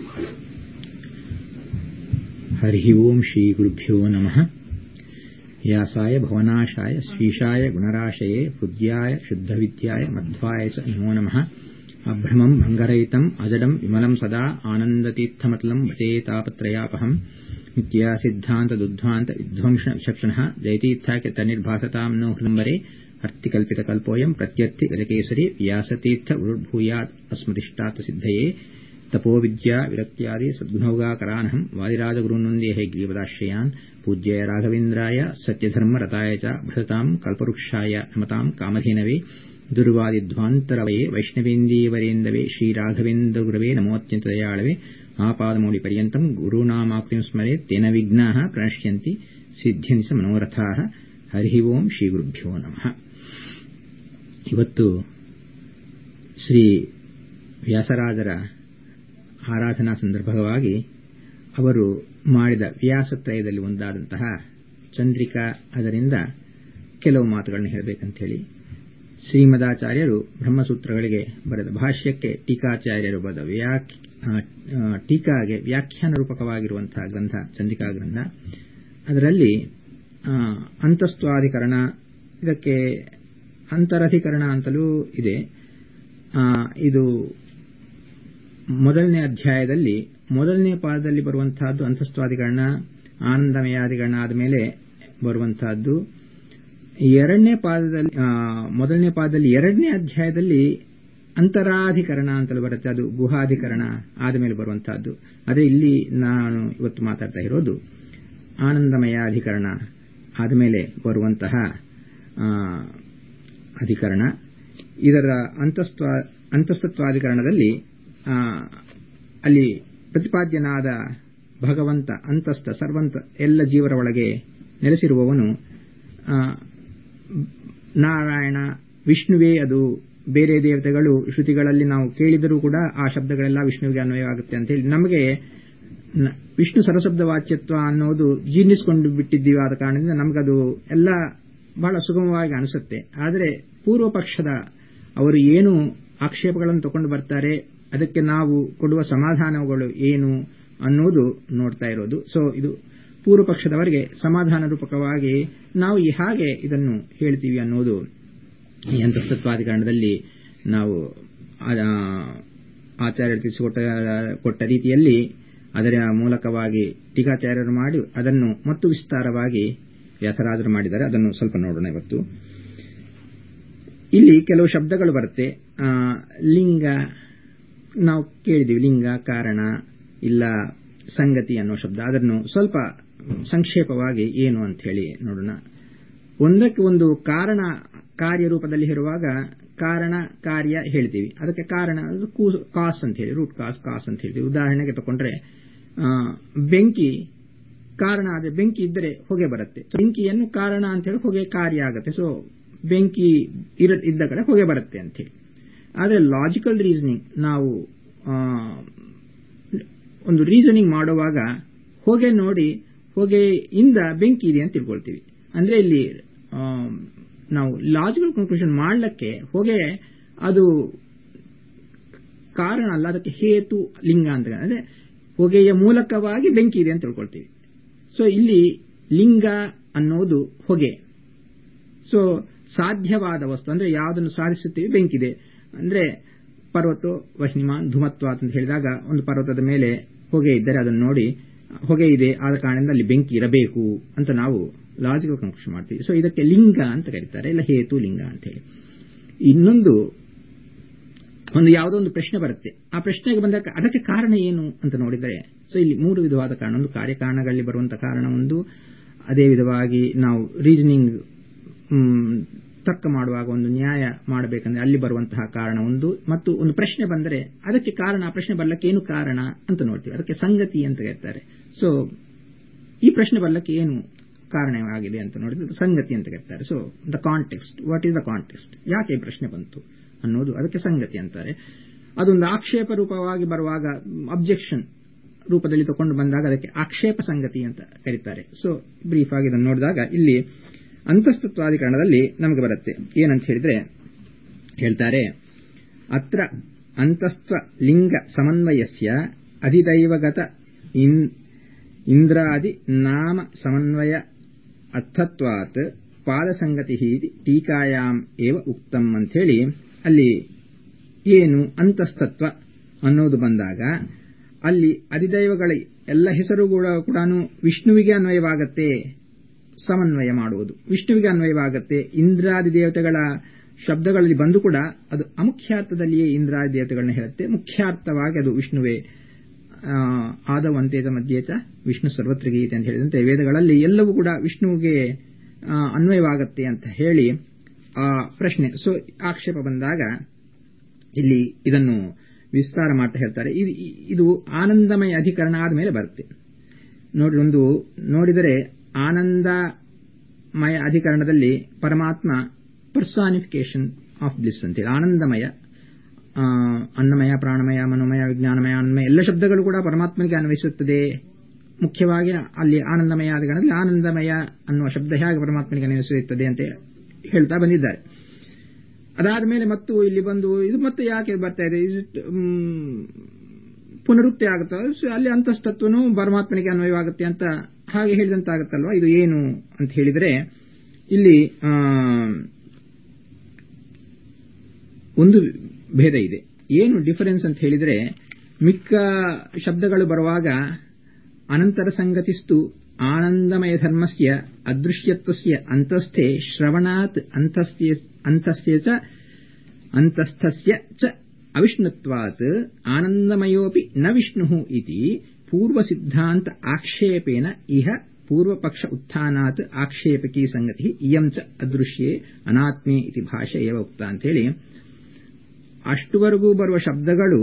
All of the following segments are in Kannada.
हरिः ओम् श्रीगुरुभ्यो नमः व्यासाय भवनाशाय श्रीशाय गुणराशये हृद्याय शुद्धविद्याय मध्वाय च नमो नमः अभ्रमम् भङ्गरहितम् अजडम् विमलम् सदा आनन्दतीर्थमतलम् भजेतापत्रयापहम् नित्यासिद्धान्तदुद्ध्वान्त विध्वंसविचक्षणः जयतीर्थाख्यतनिर्भासताम् नो हृदम्बरे अर्तिकल्पितकल्पोऽयम् प्रत्यर्थि गजकेसरी व्यासतीर्थ गुरुर्भूयात् अस्मदिष्टार्थसिद्धये तपोविद्या विरक्त्यादि सद्गुणौगाकरानहम् वादिराजगुरून्वन्दे ग्रीवदाश्रयान् पूज्याय राघवेन्द्राय सत्यधर्मरताय च भजताम् कल्पवृक्षाय नमताम् कामधेनवे दुर्वादिध्वान्तरवये वैष्णवेन्दीवरेन्दवे श्रीराघवेन्द्रगुरवे नमोऽत्यन्तदयाळवे आपादमौलिपर्यन्तम् गुरूणामाकृतिम् स्मरेत् तेन विघ्नाः प्रणश्यन्ति ಸಿದ್ಧ್ಯಂತಿ ಸ ಮನೋರಥಾಹ ಹರಿ ಓಂ ಶ್ರೀ ಗುರುಭ್ಯೋ ನಮಃ ಇವತ್ತು ಶ್ರೀ ವ್ಯಾಸರಾಜರ ಆರಾಧನಾ ಸಂದರ್ಭವಾಗಿ ಅವರು ಮಾಡಿದ ವ್ಯಾಸತ್ರಯದಲ್ಲಿ ಒಂದಾದಂತಹ ಚಂದ್ರಿಕಾ ಅದರಿಂದ ಕೆಲವು ಮಾತುಗಳನ್ನು ಹೇಳಬೇಕಂತ ಹೇಳಿ ಶ್ರೀಮದಾಚಾರ್ಯರು ಬ್ರಹ್ಮಸೂತ್ರಗಳಿಗೆ ಬರೆದ ಭಾಷ್ಯಕ್ಕೆ ಟೀಕಾಚಾರ್ಯರು ಬರೆದ ವ್ಯಾಕ್ ಟೀಕಾಗೆ ವ್ಯಾಖ್ಯಾನ ರೂಪಕವಾಗಿರುವಂತಹ ಗ್ರಂಥ ಚಂದ್ರಿಕಾ ಗ್ರಂಥ ಅದರಲ್ಲಿ ಅಂತಸ್ತ್ವಾಧಿಕರಣ ಇದಕ್ಕೆ ಅಂತರಧಿಕರಣ ಅಂತಲೂ ಇದೆ ಇದು ಮೊದಲನೇ ಅಧ್ಯಾಯದಲ್ಲಿ ಮೊದಲನೇ ಪಾದದಲ್ಲಿ ಬರುವಂತಹದ್ದು ಅಂತಸ್ತ್ವಾಧಿಕರಣ ಆನಂದಮಯಾಧಿಕರಣ ಆದ ಮೇಲೆ ಬರುವಂತಹದ್ದು ಎರಡನೇ ಪಾದದಲ್ಲಿ ಮೊದಲನೇ ಪಾದದಲ್ಲಿ ಎರಡನೇ ಅಧ್ಯಾಯದಲ್ಲಿ ಅಂತರಾಧಿಕರಣ ಅಂತಲೂ ಬರುತ್ತೆ ಅದು ಗುಹಾಧಿಕರಣ ಆದ ಮೇಲೆ ಬರುವಂತಹದ್ದು ಅದೇ ಇಲ್ಲಿ ನಾನು ಇವತ್ತು ಮಾತಾಡ್ತಾ ಇರೋದು ಆನಂದಮಯಾಧಿಕರಣ ಆದಮೇಲೆ ಬರುವಂತಹ ಅಧಿಕರಣ ಇದರ ಅಂತಸ್ತ್ವ ಅಂತಸ್ತತ್ವಾಧಿಕರಣದಲ್ಲಿ ಅಲ್ಲಿ ಪ್ರತಿಪಾದ್ಯನಾದ ಭಗವಂತ ಅಂತಸ್ಥ ಸರ್ವಂತ ಎಲ್ಲ ಜೀವರ ಒಳಗೆ ನೆಲೆಸಿರುವವನು ನಾರಾಯಣ ವಿಷ್ಣುವೇ ಅದು ಬೇರೆ ದೇವತೆಗಳು ಶ್ರುತಿಗಳಲ್ಲಿ ನಾವು ಕೇಳಿದರೂ ಕೂಡ ಆ ಶಬ್ದಗಳೆಲ್ಲ ವಿಷ್ಣುವಿಗೆ ಅನ್ವಯವಾಗುತ್ತೆ ಅಂತ ಹೇಳಿ ನಮಗೆ ವಿಷ್ಣು ಸರಶಬ್ದ ವಾಚ್ಯತ್ವ ಅನ್ನೋದು ಜೀರ್ಣಿಸಿಕೊಂಡು ಬಿಟ್ಟಿದ್ದೀವಿ ಆದ ಕಾರಣದಿಂದ ನಮಗದು ಎಲ್ಲ ಬಹಳ ಸುಗಮವಾಗಿ ಅನಿಸುತ್ತೆ ಆದರೆ ಪೂರ್ವ ಪಕ್ಷದ ಅವರು ಏನು ಆಕ್ಷೇಪಗಳನ್ನು ತಗೊಂಡು ಬರ್ತಾರೆ ಅದಕ್ಕೆ ನಾವು ಕೊಡುವ ಸಮಾಧಾನಗಳು ಏನು ಅನ್ನೋದು ನೋಡ್ತಾ ಇರೋದು ಸೊ ಇದು ಪೂರ್ವ ಪಕ್ಷದವರಿಗೆ ಸಮಾಧಾನ ರೂಪಕವಾಗಿ ನಾವು ಹಾಗೆ ಇದನ್ನು ಹೇಳ್ತೀವಿ ಅನ್ನೋದು ಈ ಅಂತಸ್ತತ್ವಾಧಿಕರಣದಲ್ಲಿ ನಾವು ಆಚಾರ್ಯರು ತಿಳಿಸಿಕೊಟ್ಟ ಕೊಟ್ಟ ರೀತಿಯಲ್ಲಿ ಅದರ ಮೂಲಕವಾಗಿ ಟೀಕಾಚಾರ್ಯರು ಮಾಡಿ ಅದನ್ನು ಮತ್ತು ವಿಸ್ತಾರವಾಗಿ ವ್ಯಾಸರಾಜರು ಮಾಡಿದ್ದಾರೆ ಅದನ್ನು ಸ್ವಲ್ಪ ನೋಡೋಣ ಇವತ್ತು ಇಲ್ಲಿ ಕೆಲವು ಶಬ್ದಗಳು ಬರುತ್ತೆ ಲಿಂಗ ನಾವು ಕೇಳಿದೀವಿ ಲಿಂಗ ಕಾರಣ ಇಲ್ಲ ಸಂಗತಿ ಅನ್ನೋ ಶಬ್ದ ಅದನ್ನು ಸ್ವಲ್ಪ ಸಂಕ್ಷೇಪವಾಗಿ ಏನು ಅಂತ ಹೇಳಿ ನೋಡೋಣ ಒಂದಕ್ಕೆ ಒಂದು ಕಾರಣ ಕಾರ್ಯ ರೂಪದಲ್ಲಿ ಇರುವಾಗ ಕಾರಣ ಕಾರ್ಯ ಹೇಳ್ತೀವಿ ಅದಕ್ಕೆ ಕಾರಣ ಕಾಸ್ ಅಂತ ಹೇಳಿ ರೂಟ್ ಕಾಸ್ ಕಾಸ್ ಅಂತ ಹೇಳ್ತೀವಿ ಉದಾಹರಣೆಗೆ ತಗೊಂಡ್ರೆ ಬೆಂಕಿ ಕಾರಣ ಆದರೆ ಬೆಂಕಿ ಇದ್ದರೆ ಹೊಗೆ ಬರುತ್ತೆ ಬೆಂಕಿಯನ್ನು ಕಾರಣ ಅಂತ ಹೇಳಿ ಹೊಗೆ ಕಾರ್ಯ ಆಗುತ್ತೆ ಸೊ ಬೆಂಕಿ ಇದ್ದ ಕಡೆ ಹೊಗೆ ಬರುತ್ತೆ ಅಂತ ಹೇಳಿ ಆದರೆ ಲಾಜಿಕಲ್ ರೀಸನಿಂಗ್ ನಾವು ಒಂದು ರೀಸನಿಂಗ್ ಮಾಡುವಾಗ ಹೊಗೆ ನೋಡಿ ಹೊಗೆಯಿಂದ ಬೆಂಕಿ ಇದೆ ಅಂತ ತಿಳ್ಕೊಳ್ತೀವಿ ಅಂದ್ರೆ ಇಲ್ಲಿ ನಾವು ಲಾಜಿಕಲ್ ಕನ್ಕ್ಲೂಷನ್ ಮಾಡಲಿಕ್ಕೆ ಹೊಗೆ ಅದು ಕಾರಣ ಅಲ್ಲ ಅದಕ್ಕೆ ಹೇತು ಲಿಂಗ ಅಂತ ಅಂದ್ರೆ ಹೊಗೆಯ ಮೂಲಕವಾಗಿ ಬೆಂಕಿ ಇದೆ ಅಂತ ತಿಳ್ಕೊಳ್ತೀವಿ ಸೊ ಇಲ್ಲಿ ಲಿಂಗ ಅನ್ನೋದು ಹೊಗೆ ಸೊ ಸಾಧ್ಯವಾದ ವಸ್ತು ಅಂದ್ರೆ ಯಾವುದನ್ನು ಸಾಧಿಸುತ್ತೀವಿ ಬೆಂಕಿದೆ ಅಂದ್ರೆ ಪರ್ವತ ವಹ್ನಿಮಾನ್ ಧುಮತ್ವ ಅಂತ ಹೇಳಿದಾಗ ಒಂದು ಪರ್ವತದ ಮೇಲೆ ಹೊಗೆ ಇದ್ದರೆ ಅದನ್ನು ನೋಡಿ ಹೊಗೆ ಇದೆ ಆದ ಕಾರಣದಿಂದ ಅಲ್ಲಿ ಬೆಂಕಿ ಇರಬೇಕು ಅಂತ ನಾವು ಲಾಜಿಕಲ್ ಕನ್ಕ್ಲೂಷನ್ ಮಾಡ್ತೀವಿ ಸೊ ಇದಕ್ಕೆ ಲಿಂಗ ಅಂತ ಕರೀತಾರೆ ಇಲ್ಲ ಹೇತು ಲಿಂಗ ಅಂತ ಹೇಳಿ ಇನ್ನೊಂದು ಒಂದು ಯಾವುದೋ ಒಂದು ಪ್ರಶ್ನೆ ಬರುತ್ತೆ ಆ ಪ್ರಶ್ನೆಗೆ ಬಂದಾಗ ಅದಕ್ಕೆ ಕಾರಣ ಏನು ಅಂತ ನೋಡಿದರೆ ಸೊ ಇಲ್ಲಿ ಮೂರು ವಿಧವಾದ ಕಾರಣ ಒಂದು ಕಾರ್ಯಕಾರಣಗಳಲ್ಲಿ ಬರುವಂತಹ ಕಾರಣ ಒಂದು ಅದೇ ವಿಧವಾಗಿ ನಾವು ರೀಸನಿಂಗ್ ತರ್ಕ ಮಾಡುವಾಗ ಒಂದು ನ್ಯಾಯ ಮಾಡಬೇಕಂದ್ರೆ ಅಲ್ಲಿ ಬರುವಂತಹ ಕಾರಣ ಒಂದು ಮತ್ತು ಒಂದು ಪ್ರಶ್ನೆ ಬಂದರೆ ಅದಕ್ಕೆ ಕಾರಣ ಆ ಪ್ರಶ್ನೆ ಬರ್ಲಕ್ಕೆ ಏನು ಕಾರಣ ಅಂತ ನೋಡ್ತೀವಿ ಅದಕ್ಕೆ ಸಂಗತಿ ಅಂತ ಕರೀತಾರೆ ಸೊ ಈ ಪ್ರಶ್ನೆ ಬರ್ಲಕ್ಕೆ ಏನು ಕಾರಣವಾಗಿದೆ ಅಂತ ನೋಡಿದ್ರೆ ಸಂಗತಿ ಅಂತ ಕರೀತಾರೆ so the context what is the context ಯಾಕೆ ಈ ಪ್ರಶ್ನೆ ಬಂತು ಅನ್ನೋದು ಅದಕ್ಕೆ ಸಂಗತಿ ಅಂತಾರೆ ಅದೊಂದು ಆಕ್ಷೇಪ ರೂಪವಾಗಿ ಬರುವಾಗ ಅಬ್ಜೆಕ್ಷನ್ ರೂಪದಲ್ಲಿ ತಗೊಂಡು ಬಂದಾಗ ಅದಕ್ಕೆ ಆಕ್ಷೇಪ ಸಂಗತಿ ಅಂತ ಕರೀತಾರೆ ಸೊ ಬ್ರೀಫ್ ಆಗಿ ಇದನ್ನು ನೋಡಿದಾಗ ಇಲ್ಲಿ ಅಂತಸ್ತತ್ವಾಧಿಕರಣದಲ್ಲಿ ನಮಗೆ ಬರುತ್ತೆ ಏನಂತ ಹೇಳಿದ್ರೆ ಹೇಳ್ತಾರೆ ಅತ್ರ ಅಂತಸ್ತ್ವ ಲಿಂಗ ಸಮನ್ವಯಸ್ಯ ಅಧಿದೈವಗತ ಇಂದ್ರಾದಿ ನಾಮ ಸಮನ್ವಯ ಅರ್ಥತ್ವಾತ್ ಪಾದಸಂಗತಿ ಟೀಕಾಯಾಂ ಏವ ಉಕ್ತಂ ಅಂಥೇಳಿ ಅಲ್ಲಿ ಏನು ಅಂತಸ್ತತ್ವ ಅನ್ನೋದು ಬಂದಾಗ ಅಲ್ಲಿ ಅಧಿದೈವಗಳ ಎಲ್ಲ ಹೆಸರು ಕೂಡ ಕೂಡ ವಿಷ್ಣುವಿಗೆ ಅನ್ವಯವಾಗತ್ತೆ ಸಮನ್ವಯ ಮಾಡುವುದು ವಿಷ್ಣುವಿಗೆ ಅನ್ವಯವಾಗತ್ತೆ ಇಂದ್ರಾದಿ ದೇವತೆಗಳ ಶಬ್ದಗಳಲ್ಲಿ ಬಂದು ಕೂಡ ಅದು ಅಮುಖ್ಯಾರ್ಥದಲ್ಲಿಯೇ ಇಂದ್ರಾದಿ ದೇವತೆಗಳನ್ನ ಹೇಳುತ್ತೆ ಮುಖ್ಯಾರ್ಥವಾಗಿ ಅದು ವಿಷ್ಣುವೇ ಆದವಂತೇತ ಮಧ್ಯೇತ ವಿಷ್ಣು ಸರ್ವತ್ರಗೀತೆ ಅಂತ ಹೇಳಿದಂತೆ ವೇದಗಳಲ್ಲಿ ಎಲ್ಲವೂ ಕೂಡ ವಿಷ್ಣುವಿಗೆ ಅನ್ವಯವಾಗತ್ತೆ ಅಂತ ಹೇಳಿ ಆ ಪ್ರಶ್ನೆ ಸೊ ಆಕ್ಷೇಪ ಬಂದಾಗ ಇಲ್ಲಿ ಇದನ್ನು ವಿಸ್ತಾರ ಮಾಡ್ತಾ ಹೇಳ್ತಾರೆ ಇದು ಆನಂದಮಯ ಅಧಿಕರಣ ಆದಮೇಲೆ ಬರುತ್ತೆ ನೋಡಿ ಒಂದು ನೋಡಿದರೆ ಆನಂದಮಯ ಅಧಿಕರಣದಲ್ಲಿ ಪರಮಾತ್ಮ ಪರ್ಸಾನಿಫಿಕೇಶನ್ ಆಫ್ ಬ್ಲಿಸ್ ಅಂತೇಳಿ ಆನಂದಮಯ ಅನ್ನಮಯ ಪ್ರಾಣಮಯ ಮನೋಮಯ ವಿಜ್ಞಾನಮಯ ಅನ್ನಮಯ ಎಲ್ಲ ಶಬ್ದಗಳು ಕೂಡ ಪರಮಾತ್ಮನಿಗೆ ಅನ್ವಯಿಸುತ್ತದೆ ಮುಖ್ಯವಾಗಿ ಅಲ್ಲಿ ಆನಂದಮಯ ಅಧಿಕರಣದಲ್ಲಿ ಆನಂದಮಯ ಅನ್ನುವ ಶಬ್ದ ಹೇಗೆ ಪರಮಾತ್ಮನಿಗೆ ಅನ್ವಯಿಸುತ್ತದೆ ಅಂತ ಹೇಳ್ತಾ ಬಂದಿದ್ದಾರೆ ಅದಾದ ಮೇಲೆ ಮತ್ತು ಇಲ್ಲಿ ಬಂದು ಇದು ಮತ್ತೆ ಯಾಕೆ ಬರ್ತಾ ಇದೆ ಪುನರುಕ್ತಿ ಆಗುತ್ತೆ ಅಲ್ಲಿ ಅಂತಸ್ತತ್ವನು ಪರಮಾತ್ಮನಿಗೆ ಅನ್ವಯವಾಗುತ್ತೆ ಅಂತ ಹಾಗೆ ಹೇಳಿದಂತಾಗುತ್ತಲ್ವಾ ಇದು ಏನು ಅಂತ ಹೇಳಿದರೆ ಇಲ್ಲಿ ಒಂದು ಭೇದ ಇದೆ ಏನು ಡಿಫರೆನ್ಸ್ ಅಂತ ಹೇಳಿದರೆ ಮಿಕ್ಕ ಶಬ್ದಗಳು ಬರುವಾಗ ಅನಂತರ ಸಂಗತಿಸ್ತು ಆನಂದಮಯ ಧರ್ಮಸ್ಯ ಅದೃಶ್ಯತ್ವಸ್ಯ ಅಂತಸ್ಥೆ ಶ್ರವಣಾತ್ ಅಂತಸ್ಯ ಚ ಅಂತಸ್ಥಸ್ಯ ಚ ಅವಿಷ್ಣುತ್ವಾತ್ ಆನಂದಮಯೋಪಿ ನ ವಿಷ್ಣು ಇತಿ ಪೂರ್ವಸಿದ್ಧಾಂತ ಆಕ್ಷೇಪೇನ ಇಹ ಪೂರ್ವಪಕ್ಷ ಉತ್ಥಾನಾತ್ ಆಕ್ಷೇಪಕಿ ಸಂಗತಿ ಇಯಂ ಚ ಅದೃಶ್ಯೇ ಅನಾತ್ಮೇ ಇತಿ ಭಾಷೆ ಏವ ಉಕ್ತ ಅಂತೇಳಿ ಅಷ್ಟುವರೆಗೂ ಬರುವ ಶಬ್ದಗಳು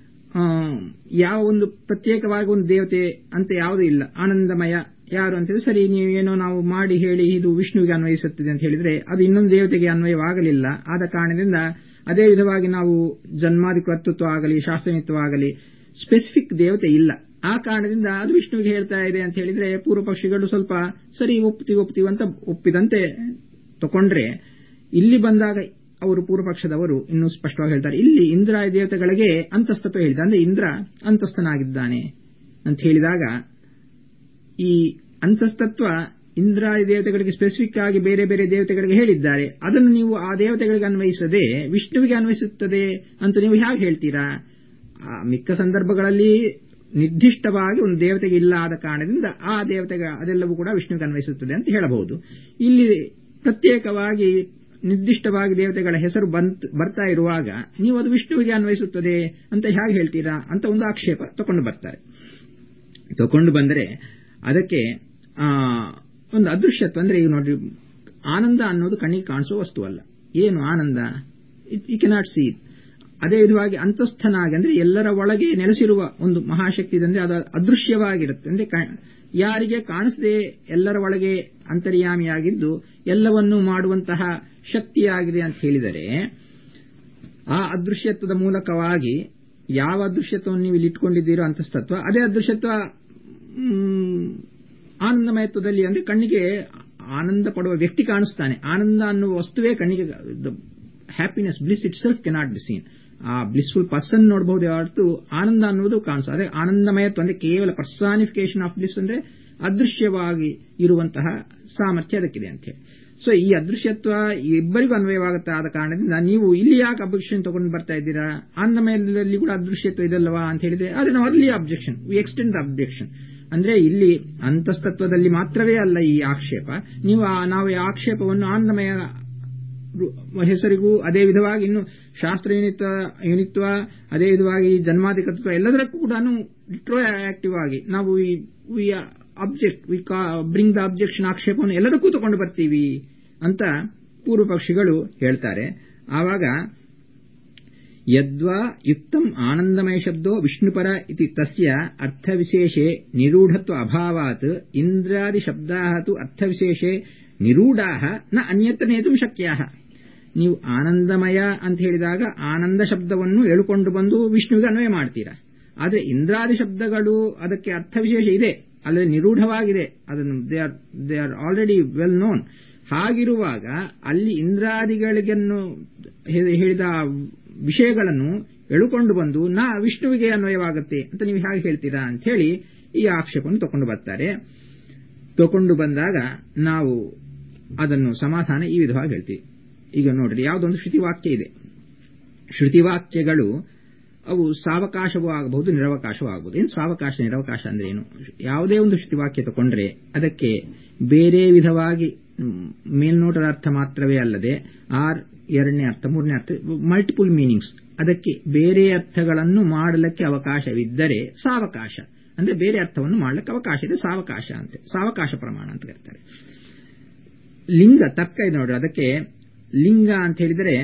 ಯಾವ ಒಂದು ಪ್ರತ್ಯೇಕವಾಗಿ ಒಂದು ದೇವತೆ ಅಂತ ಯಾವುದೂ ಇಲ್ಲ ಆನಂದಮಯ ಯಾರು ಅಂತ ಸರಿ ನೀವು ಏನೋ ನಾವು ಮಾಡಿ ಹೇಳಿ ಇದು ವಿಷ್ಣುವಿಗೆ ಅನ್ವಯಿಸುತ್ತದೆ ಅಂತ ಹೇಳಿದ್ರೆ ಅದು ಇನ್ನೊಂದು ದೇವತೆಗೆ ಅನ್ವಯವಾಗಲಿಲ್ಲ ಆದ ಕಾರಣದಿಂದ ಅದೇ ವಿಧವಾಗಿ ನಾವು ಜನ್ಮಾದಿ ಕರ್ತೃತ್ವ ಆಗಲಿ ಶಾಸ್ತ್ರನಿತ್ವ ಆಗಲಿ ಸ್ಪೆಸಿಫಿಕ್ ದೇವತೆ ಇಲ್ಲ ಆ ಕಾರಣದಿಂದ ಅದು ವಿಷ್ಣುವಿಗೆ ಹೇಳ್ತಾ ಇದೆ ಅಂತ ಹೇಳಿದ್ರೆ ಪೂರ್ವ ಪಕ್ಷಿಗಳು ಸ್ವಲ್ಪ ಸರಿ ಒಪ್ತೀವಿ ಒಪ್ತೀವಿ ಅಂತ ಒಪ್ಪಿದಂತೆ ತಕೊಂಡ್ರೆ ಇಲ್ಲಿ ಬಂದಾಗ ಅವರು ಪೂರ್ವಪಕ್ಷದವರು ಇನ್ನೂ ಸ್ಪಷ್ಟವಾಗಿ ಹೇಳ್ತಾರೆ ಇಲ್ಲಿ ಇಂದ್ರ ದೇವತೆಗಳಿಗೆ ಅಂತಸ್ತತ್ವ ಹೇಳಿದ ಅಂದ್ರೆ ಇಂದ್ರ ಅಂತಸ್ಥನಾಗಿದ್ದಾನೆ ಅಂತ ಹೇಳಿದಾಗ ಈ ಅಂತಸ್ತತ್ವ ಇಂದ್ರಾದಿ ದೇವತೆಗಳಿಗೆ ಸ್ಪೆಸಿಫಿಕ್ ಆಗಿ ಬೇರೆ ಬೇರೆ ದೇವತೆಗಳಿಗೆ ಹೇಳಿದ್ದಾರೆ ಅದನ್ನು ನೀವು ಆ ದೇವತೆಗಳಿಗೆ ಅನ್ವಯಿಸದೆ ವಿಷ್ಣುವಿಗೆ ಅನ್ವಯಿಸುತ್ತದೆ ಅಂತ ನೀವು ಹೇಗೆ ಹೇಳ್ತೀರಾ ಮಿಕ್ಕ ಸಂದರ್ಭಗಳಲ್ಲಿ ನಿರ್ದಿಷ್ಟವಾಗಿ ಒಂದು ದೇವತೆಗೆ ಇಲ್ಲ ಆದ ಕಾರಣದಿಂದ ಆ ದೇವತೆಗೆ ಅದೆಲ್ಲವೂ ಕೂಡ ವಿಷ್ಣುವಿಗೆ ಅನ್ವಯಿಸುತ್ತದೆ ಅಂತ ಹೇಳಬಹುದು ಇಲ್ಲಿ ಪ್ರತ್ಯೇಕವಾಗಿ ನಿರ್ದಿಷ್ಟವಾಗಿ ದೇವತೆಗಳ ಹೆಸರು ಬರ್ತಾ ಇರುವಾಗ ನೀವು ಅದು ವಿಷ್ಣುವಿಗೆ ಅನ್ವಯಿಸುತ್ತದೆ ಅಂತ ಹೇಗೆ ಹೇಳ್ತೀರಾ ಅಂತ ಒಂದು ಆಕ್ಷೇಪ ತಕೊಂಡು ಬರ್ತಾರೆ ತಕೊಂಡು ಬಂದರೆ ಅದಕ್ಕೆ ಒಂದು ಅದೃಶ್ಯತ್ವ ಅಂದ್ರೆ ಈಗ ನೋಡ್ರಿ ಆನಂದ ಅನ್ನೋದು ಕಣ್ಣಿಗೆ ಕಾಣಿಸುವ ವಸ್ತು ಅಲ್ಲ ಏನು ಆನಂದ ಈ ಕೆನಾಟ್ ಸಿ ಅದೇ ವಿಧವಾಗಿ ಅಂತಸ್ಥನಾಗಿ ಅಂದ್ರೆ ಎಲ್ಲರ ಒಳಗೆ ನೆಲೆಸಿರುವ ಒಂದು ಮಹಾಶಕ್ತಿ ಅಂದ್ರೆ ಅದು ಅದೃಶ್ಯವಾಗಿರುತ್ತೆ ಅಂದ್ರೆ ಯಾರಿಗೆ ಕಾಣಿಸದೆ ಎಲ್ಲರ ಒಳಗೆ ಅಂತರ್ಯಾಮಿಯಾಗಿದ್ದು ಎಲ್ಲವನ್ನೂ ಮಾಡುವಂತಹ ಶಕ್ತಿಯಾಗಿದೆ ಅಂತ ಹೇಳಿದರೆ ಆ ಅದೃಶ್ಯತ್ವದ ಮೂಲಕವಾಗಿ ಯಾವ ಅದೃಶ್ಯತ್ವವನ್ನು ನೀವು ಇಲ್ಲಿ ಇಟ್ಕೊಂಡಿದ್ದೀರೋ ಅಂತಸ್ತತ್ವ ಅದೇ ಅದೃಶ್ಯತ್ವ ಆನಂದಮಯತ್ವದಲ್ಲಿ ಅಂದ್ರೆ ಕಣ್ಣಿಗೆ ಆನಂದ ಪಡುವ ವ್ಯಕ್ತಿ ಕಾಣಿಸ್ತಾನೆ ಆನಂದ ಅನ್ನುವ ವಸ್ತುವೇ ಕಣ್ಣಿಗೆ happiness bliss itself cannot be seen ಆ ಬ್ಲಿಸ್ಫುಲ್ ಪರ್ಸನ್ ನೋಡಬಹುದು ಹೊರತು ಆನಂದ ಅನ್ನುವುದು ಕಾಣಿಸು ಅದೇ ಆನಂದಮಯತ್ವ ಅಂದ್ರೆ ಕೇವಲ ಪರ್ಸಾನಿಫಿಕೇಶನ್ ಆಫ್ ಬ್ಲಿಸ್ ಅಂದ್ರೆ ಅದೃಶ್ಯವಾಗಿ ಇರುವಂತಹ ಸಾಮರ್ಥ್ಯ ಅದಕ್ಕಿದೆ ಅಂತ ಹೇಳಿ ಸೊ ಈ ಅದೃಶ್ಯತ್ವ ಇಬ್ಬರಿಗೂ ಅನ್ವಯವಾಗುತ್ತೆ ಆದ ಕಾರಣದಿಂದ ನೀವು ಇಲ್ಲಿ ಯಾಕೆ ಅಬ್ಜೆಕ್ಷನ್ ತಗೊಂಡು ಬರ್ತಾ ಇದ್ದೀರಾ ಆನಂದಮಯದಲ್ಲಿ ಕೂಡ ಅದೃಶ್ಯತ್ವ ಇದಲ್ಲವಾ ಅಂತ ಹೇಳಿದ್ರೆ ಆದ್ರೆ ನಾವು ಅಲ್ಲಿ ಅಬ್ಜೆಕ್ಷನ್ ವಿ ಎಕ್ಸ್ಟೆಂಡ್ ಅಬ್ಜೆಕ್ಷನ್ ಅಂದ್ರೆ ಇಲ್ಲಿ ಅಂತಸ್ತತ್ವದಲ್ಲಿ ಮಾತ್ರವೇ ಅಲ್ಲ ಈ ಆಕ್ಷೇಪ ನೀವು ನಾವು ಈ ಆಕ್ಷೇಪವನ್ನು ಆನಂದಮಯ ಹೆಸರಿಗೂ ಅದೇ ವಿಧವಾಗಿ ಇನ್ನು ಶಾಸ್ತ್ರ ಯುನಿತ್ವ ಯುನಿತ್ವ ಅದೇ ವಿಧವಾಗಿ ಜನ್ಮಾಧಿಕತ್ವ ಎಲ್ಲದಕ್ಕೂ ಕೂಡ ರಿಟ್ರೋ ಆಕ್ಟಿವ್ ಆಗಿ ನಾವು ಈ object we bring the objection ಆಕ್ಷೇಪವನ್ನು ಎಲ್ಲದಕ್ಕೂ ತಗೊಂಡು ಬರ್ತೀವಿ ಅಂತ ಪೂರ್ವ ಪಕ್ಷಿಗಳು ಹೇಳ್ತಾರೆ ಆವಾಗ ಯದ್ವಾ ಯುಕ್ತಂ ಆನಂದಮಯ ಶಬ್ದೋ ವಿಷ್ಣುಪರ ಇತಿ ತಸ್ಯ ಅರ್ಥವಿಶೇಷೆ ನಿರೂಢತ್ವ ಅಭಾವಾತ್ ಇಂದ್ರಾದಿ ಶಬ್ದಾ ತು ಅರ್ಥವಿಶೇಷೆ ನಿರೂಢಾ ನ ಅನ್ಯತ್ರ ನೇತು ಶಕ್ಯ ನೀವು ಆನಂದಮಯ ಅಂತ ಹೇಳಿದಾಗ ಆನಂದ ಶಬ್ದವನ್ನು ಎಳುಕೊಂಡು ಬಂದು ವಿಷ್ಣುವಿಗೆ ಅನ್ವಯ ಮಾಡ್ತೀರಾ ಆದರೆ ಇಂದ್ರಾದಿ ಶಬ್ದಗಳು ಅದಕ್ಕೆ ಅರ್ಥವಿಶೇಷ ಇದೆ ಅಲ್ಲಿ ನಿರೂಢವಾಗಿದೆ ಅದನ್ನು they are they are already well known ಹಾಗಿರುವಾಗ ಅಲ್ಲಿ ಇಂದ್ರಾದಿಗಳಿಗನ್ನು ಹೇಳಿದ ವಿಷಯಗಳನ್ನು ಎಳುಕೊಂಡು ಬಂದು ನಾ ವಿಷ್ಣುವಿಗೆ ಅನ್ವಯವಾಗುತ್ತೆ ಅಂತ ನೀವು ಹೇಗೆ ಹೇಳ್ತೀರಾ ಅಂತ ಹೇಳಿ ಈ ಆಕ್ಷೇಪವನ್ನು ತಕೊಂಡು ಬರ್ತಾರೆ ತಕೊಂಡು ಬಂದಾಗ ನಾವು ಅದನ್ನು ಸಮಾಧಾನ ಈ ವಿಧವಾಗಿ ಹೇಳ್ತೀವಿ ಈಗ ನೋಡ್ರಿ ಯಾವುದೊಂದು ಶ್ರುತಿವಾಕ್ಯ ಇದೆ ಶ್ರುತಿವಾಕ್ಯಗಳು ಅವು ಸಾವಕಾಶವೂ ಆಗಬಹುದು ನಿರವಕಾಶವೂ ಆಗಬಹುದು ಏನು ಸಾವಕಾಶ ನಿರವಕಾಶ ಅಂದ್ರೆ ಏನು ಯಾವುದೇ ಒಂದು ಶ್ರುತಿವಾಕ್ಯ ತಗೊಂಡ್ರೆ ಅದಕ್ಕೆ ಬೇರೆ ವಿಧವಾಗಿ ಮೇಲ್ನೋಟದ ಅರ್ಥ ಮಾತ್ರವೇ ಅಲ್ಲದೆ ಆರ್ ಎರಡನೇ ಅರ್ಥ ಮೂರನೇ ಅರ್ಥ ಮಲ್ಟಿಪಲ್ ಮೀನಿಂಗ್ಸ್ ಅದಕ್ಕೆ ಬೇರೆ ಅರ್ಥಗಳನ್ನು ಮಾಡಲಿಕ್ಕೆ ಅವಕಾಶವಿದ್ದರೆ ಸಾವಕಾಶ ಅಂದ್ರೆ ಬೇರೆ ಅರ್ಥವನ್ನು ಮಾಡಲಿಕ್ಕೆ ಅವಕಾಶ ಇದೆ ಸಾವಕಾಶ ಅಂತೆ ಸಾವಕಾಶ ಪ್ರಮಾಣ ಅಂತ ಕರೀತಾರೆ ಲಿಂಗ ತರ್ಕ ಇದೆ ನೋಡ್ರಿ ಅದಕ್ಕೆ ಲಿಂಗ ಅಂತ ಹೇಳಿದರೆ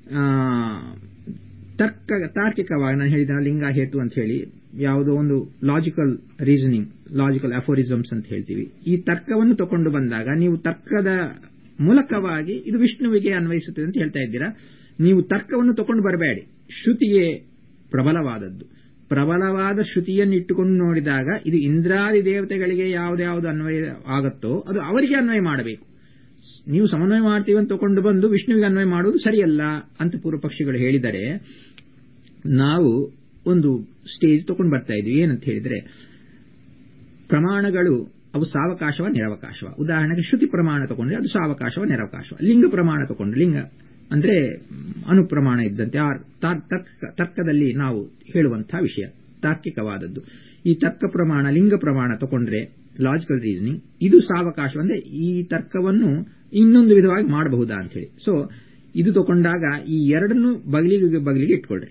ತರ್ಕ ತಾರ್ಕಿಕವಾಗಿ ನಾನು ಹೇಳಿದ ಲಿಂಗ ಹೇತು ಅಂತ ಹೇಳಿ ಯಾವುದೋ ಒಂದು ಲಾಜಿಕಲ್ ರೀಸನಿಂಗ್ ಲಾಜಿಕಲ್ ಅಫೋರಿಸಮ್ಸ್ ಅಂತ ಹೇಳ್ತೀವಿ ಈ ತರ್ಕವನ್ನು ತಕೊಂಡು ಬಂದಾಗ ನೀವು ತರ್ಕದ ಮೂಲಕವಾಗಿ ಇದು ವಿಷ್ಣುವಿಗೆ ಅನ್ವಯಿಸುತ್ತದೆ ಅಂತ ಹೇಳ್ತಾ ಇದ್ದೀರಾ ನೀವು ತರ್ಕವನ್ನು ತಕೊಂಡು ಬರಬೇಡಿ ಶ್ರುತಿಯೇ ಪ್ರಬಲವಾದದ್ದು ಪ್ರಬಲವಾದ ಶ್ರುತಿಯನ್ನು ಇಟ್ಟುಕೊಂಡು ನೋಡಿದಾಗ ಇದು ಇಂದ್ರಾದಿ ದೇವತೆಗಳಿಗೆ ಯಾವುದ್ಯಾವುದು ಅನ್ವಯ ಆಗುತ್ತೋ ಅದು ಅವರಿಗೆ ಅನ್ವಯ ಮಾಡಬೇಕು ನೀವು ಸಮನ್ವಯ ಮಾಡ್ತೀವಿ ಅಂತ ತಕೊಂಡು ಬಂದು ವಿಷ್ಣುವಿಗೆ ಅನ್ವಯ ಮಾಡುವುದು ಸರಿಯಲ್ಲ ಅಂತ ಪೂರ್ವ ಪಕ್ಷಿಗಳು ಹೇಳಿದರೆ ನಾವು ಒಂದು ಸ್ಟೇಜ್ ತಗೊಂಡು ಬರ್ತಾ ಇದ್ವಿ ಏನಂತ ಹೇಳಿದ್ರೆ ಪ್ರಮಾಣಗಳು ಅವು ಸಾವಕಾಶವ ನಿರವಕಾಶವ ಉದಾಹರಣೆಗೆ ಶ್ರುತಿ ಪ್ರಮಾಣ ತಗೊಂಡ್ರೆ ಅದು ಸಾವಕಾಶವ ನಿರವಕಾಶವ ಲಿಂಗ ಪ್ರಮಾಣ ತಗೊಂಡ್ರೆ ಲಿಂಗ ಅಂದ್ರೆ ಅನುಪ್ರಮಾಣ ಇದ್ದಂತೆ ತರ್ಕದಲ್ಲಿ ನಾವು ಹೇಳುವಂತಹ ವಿಷಯ ತಾರ್ಕಿಕವಾದದ್ದು ಈ ತರ್ಕ ಪ್ರಮಾಣ ಲಿಂಗ ಪ್ರಮಾಣ ತಗೊಂಡ್ರೆ ಲಾಜಿಕಲ್ ರೀಸನಿಂಗ್ ಇದು ಸಾವಕಾಶ ಅಂದ್ರೆ ಈ ತರ್ಕವನ್ನು ಇನ್ನೊಂದು ವಿಧವಾಗಿ ಮಾಡಬಹುದಾ ಅಂತ ಹೇಳಿ ಸೊ ಇದು ತಗೊಂಡಾಗ ಈ ಎರಡನ್ನು ಬಗಲಿಗೆ ಬಗಲಿಗೆ ಇಟ್ಕೊಳ್ರಿ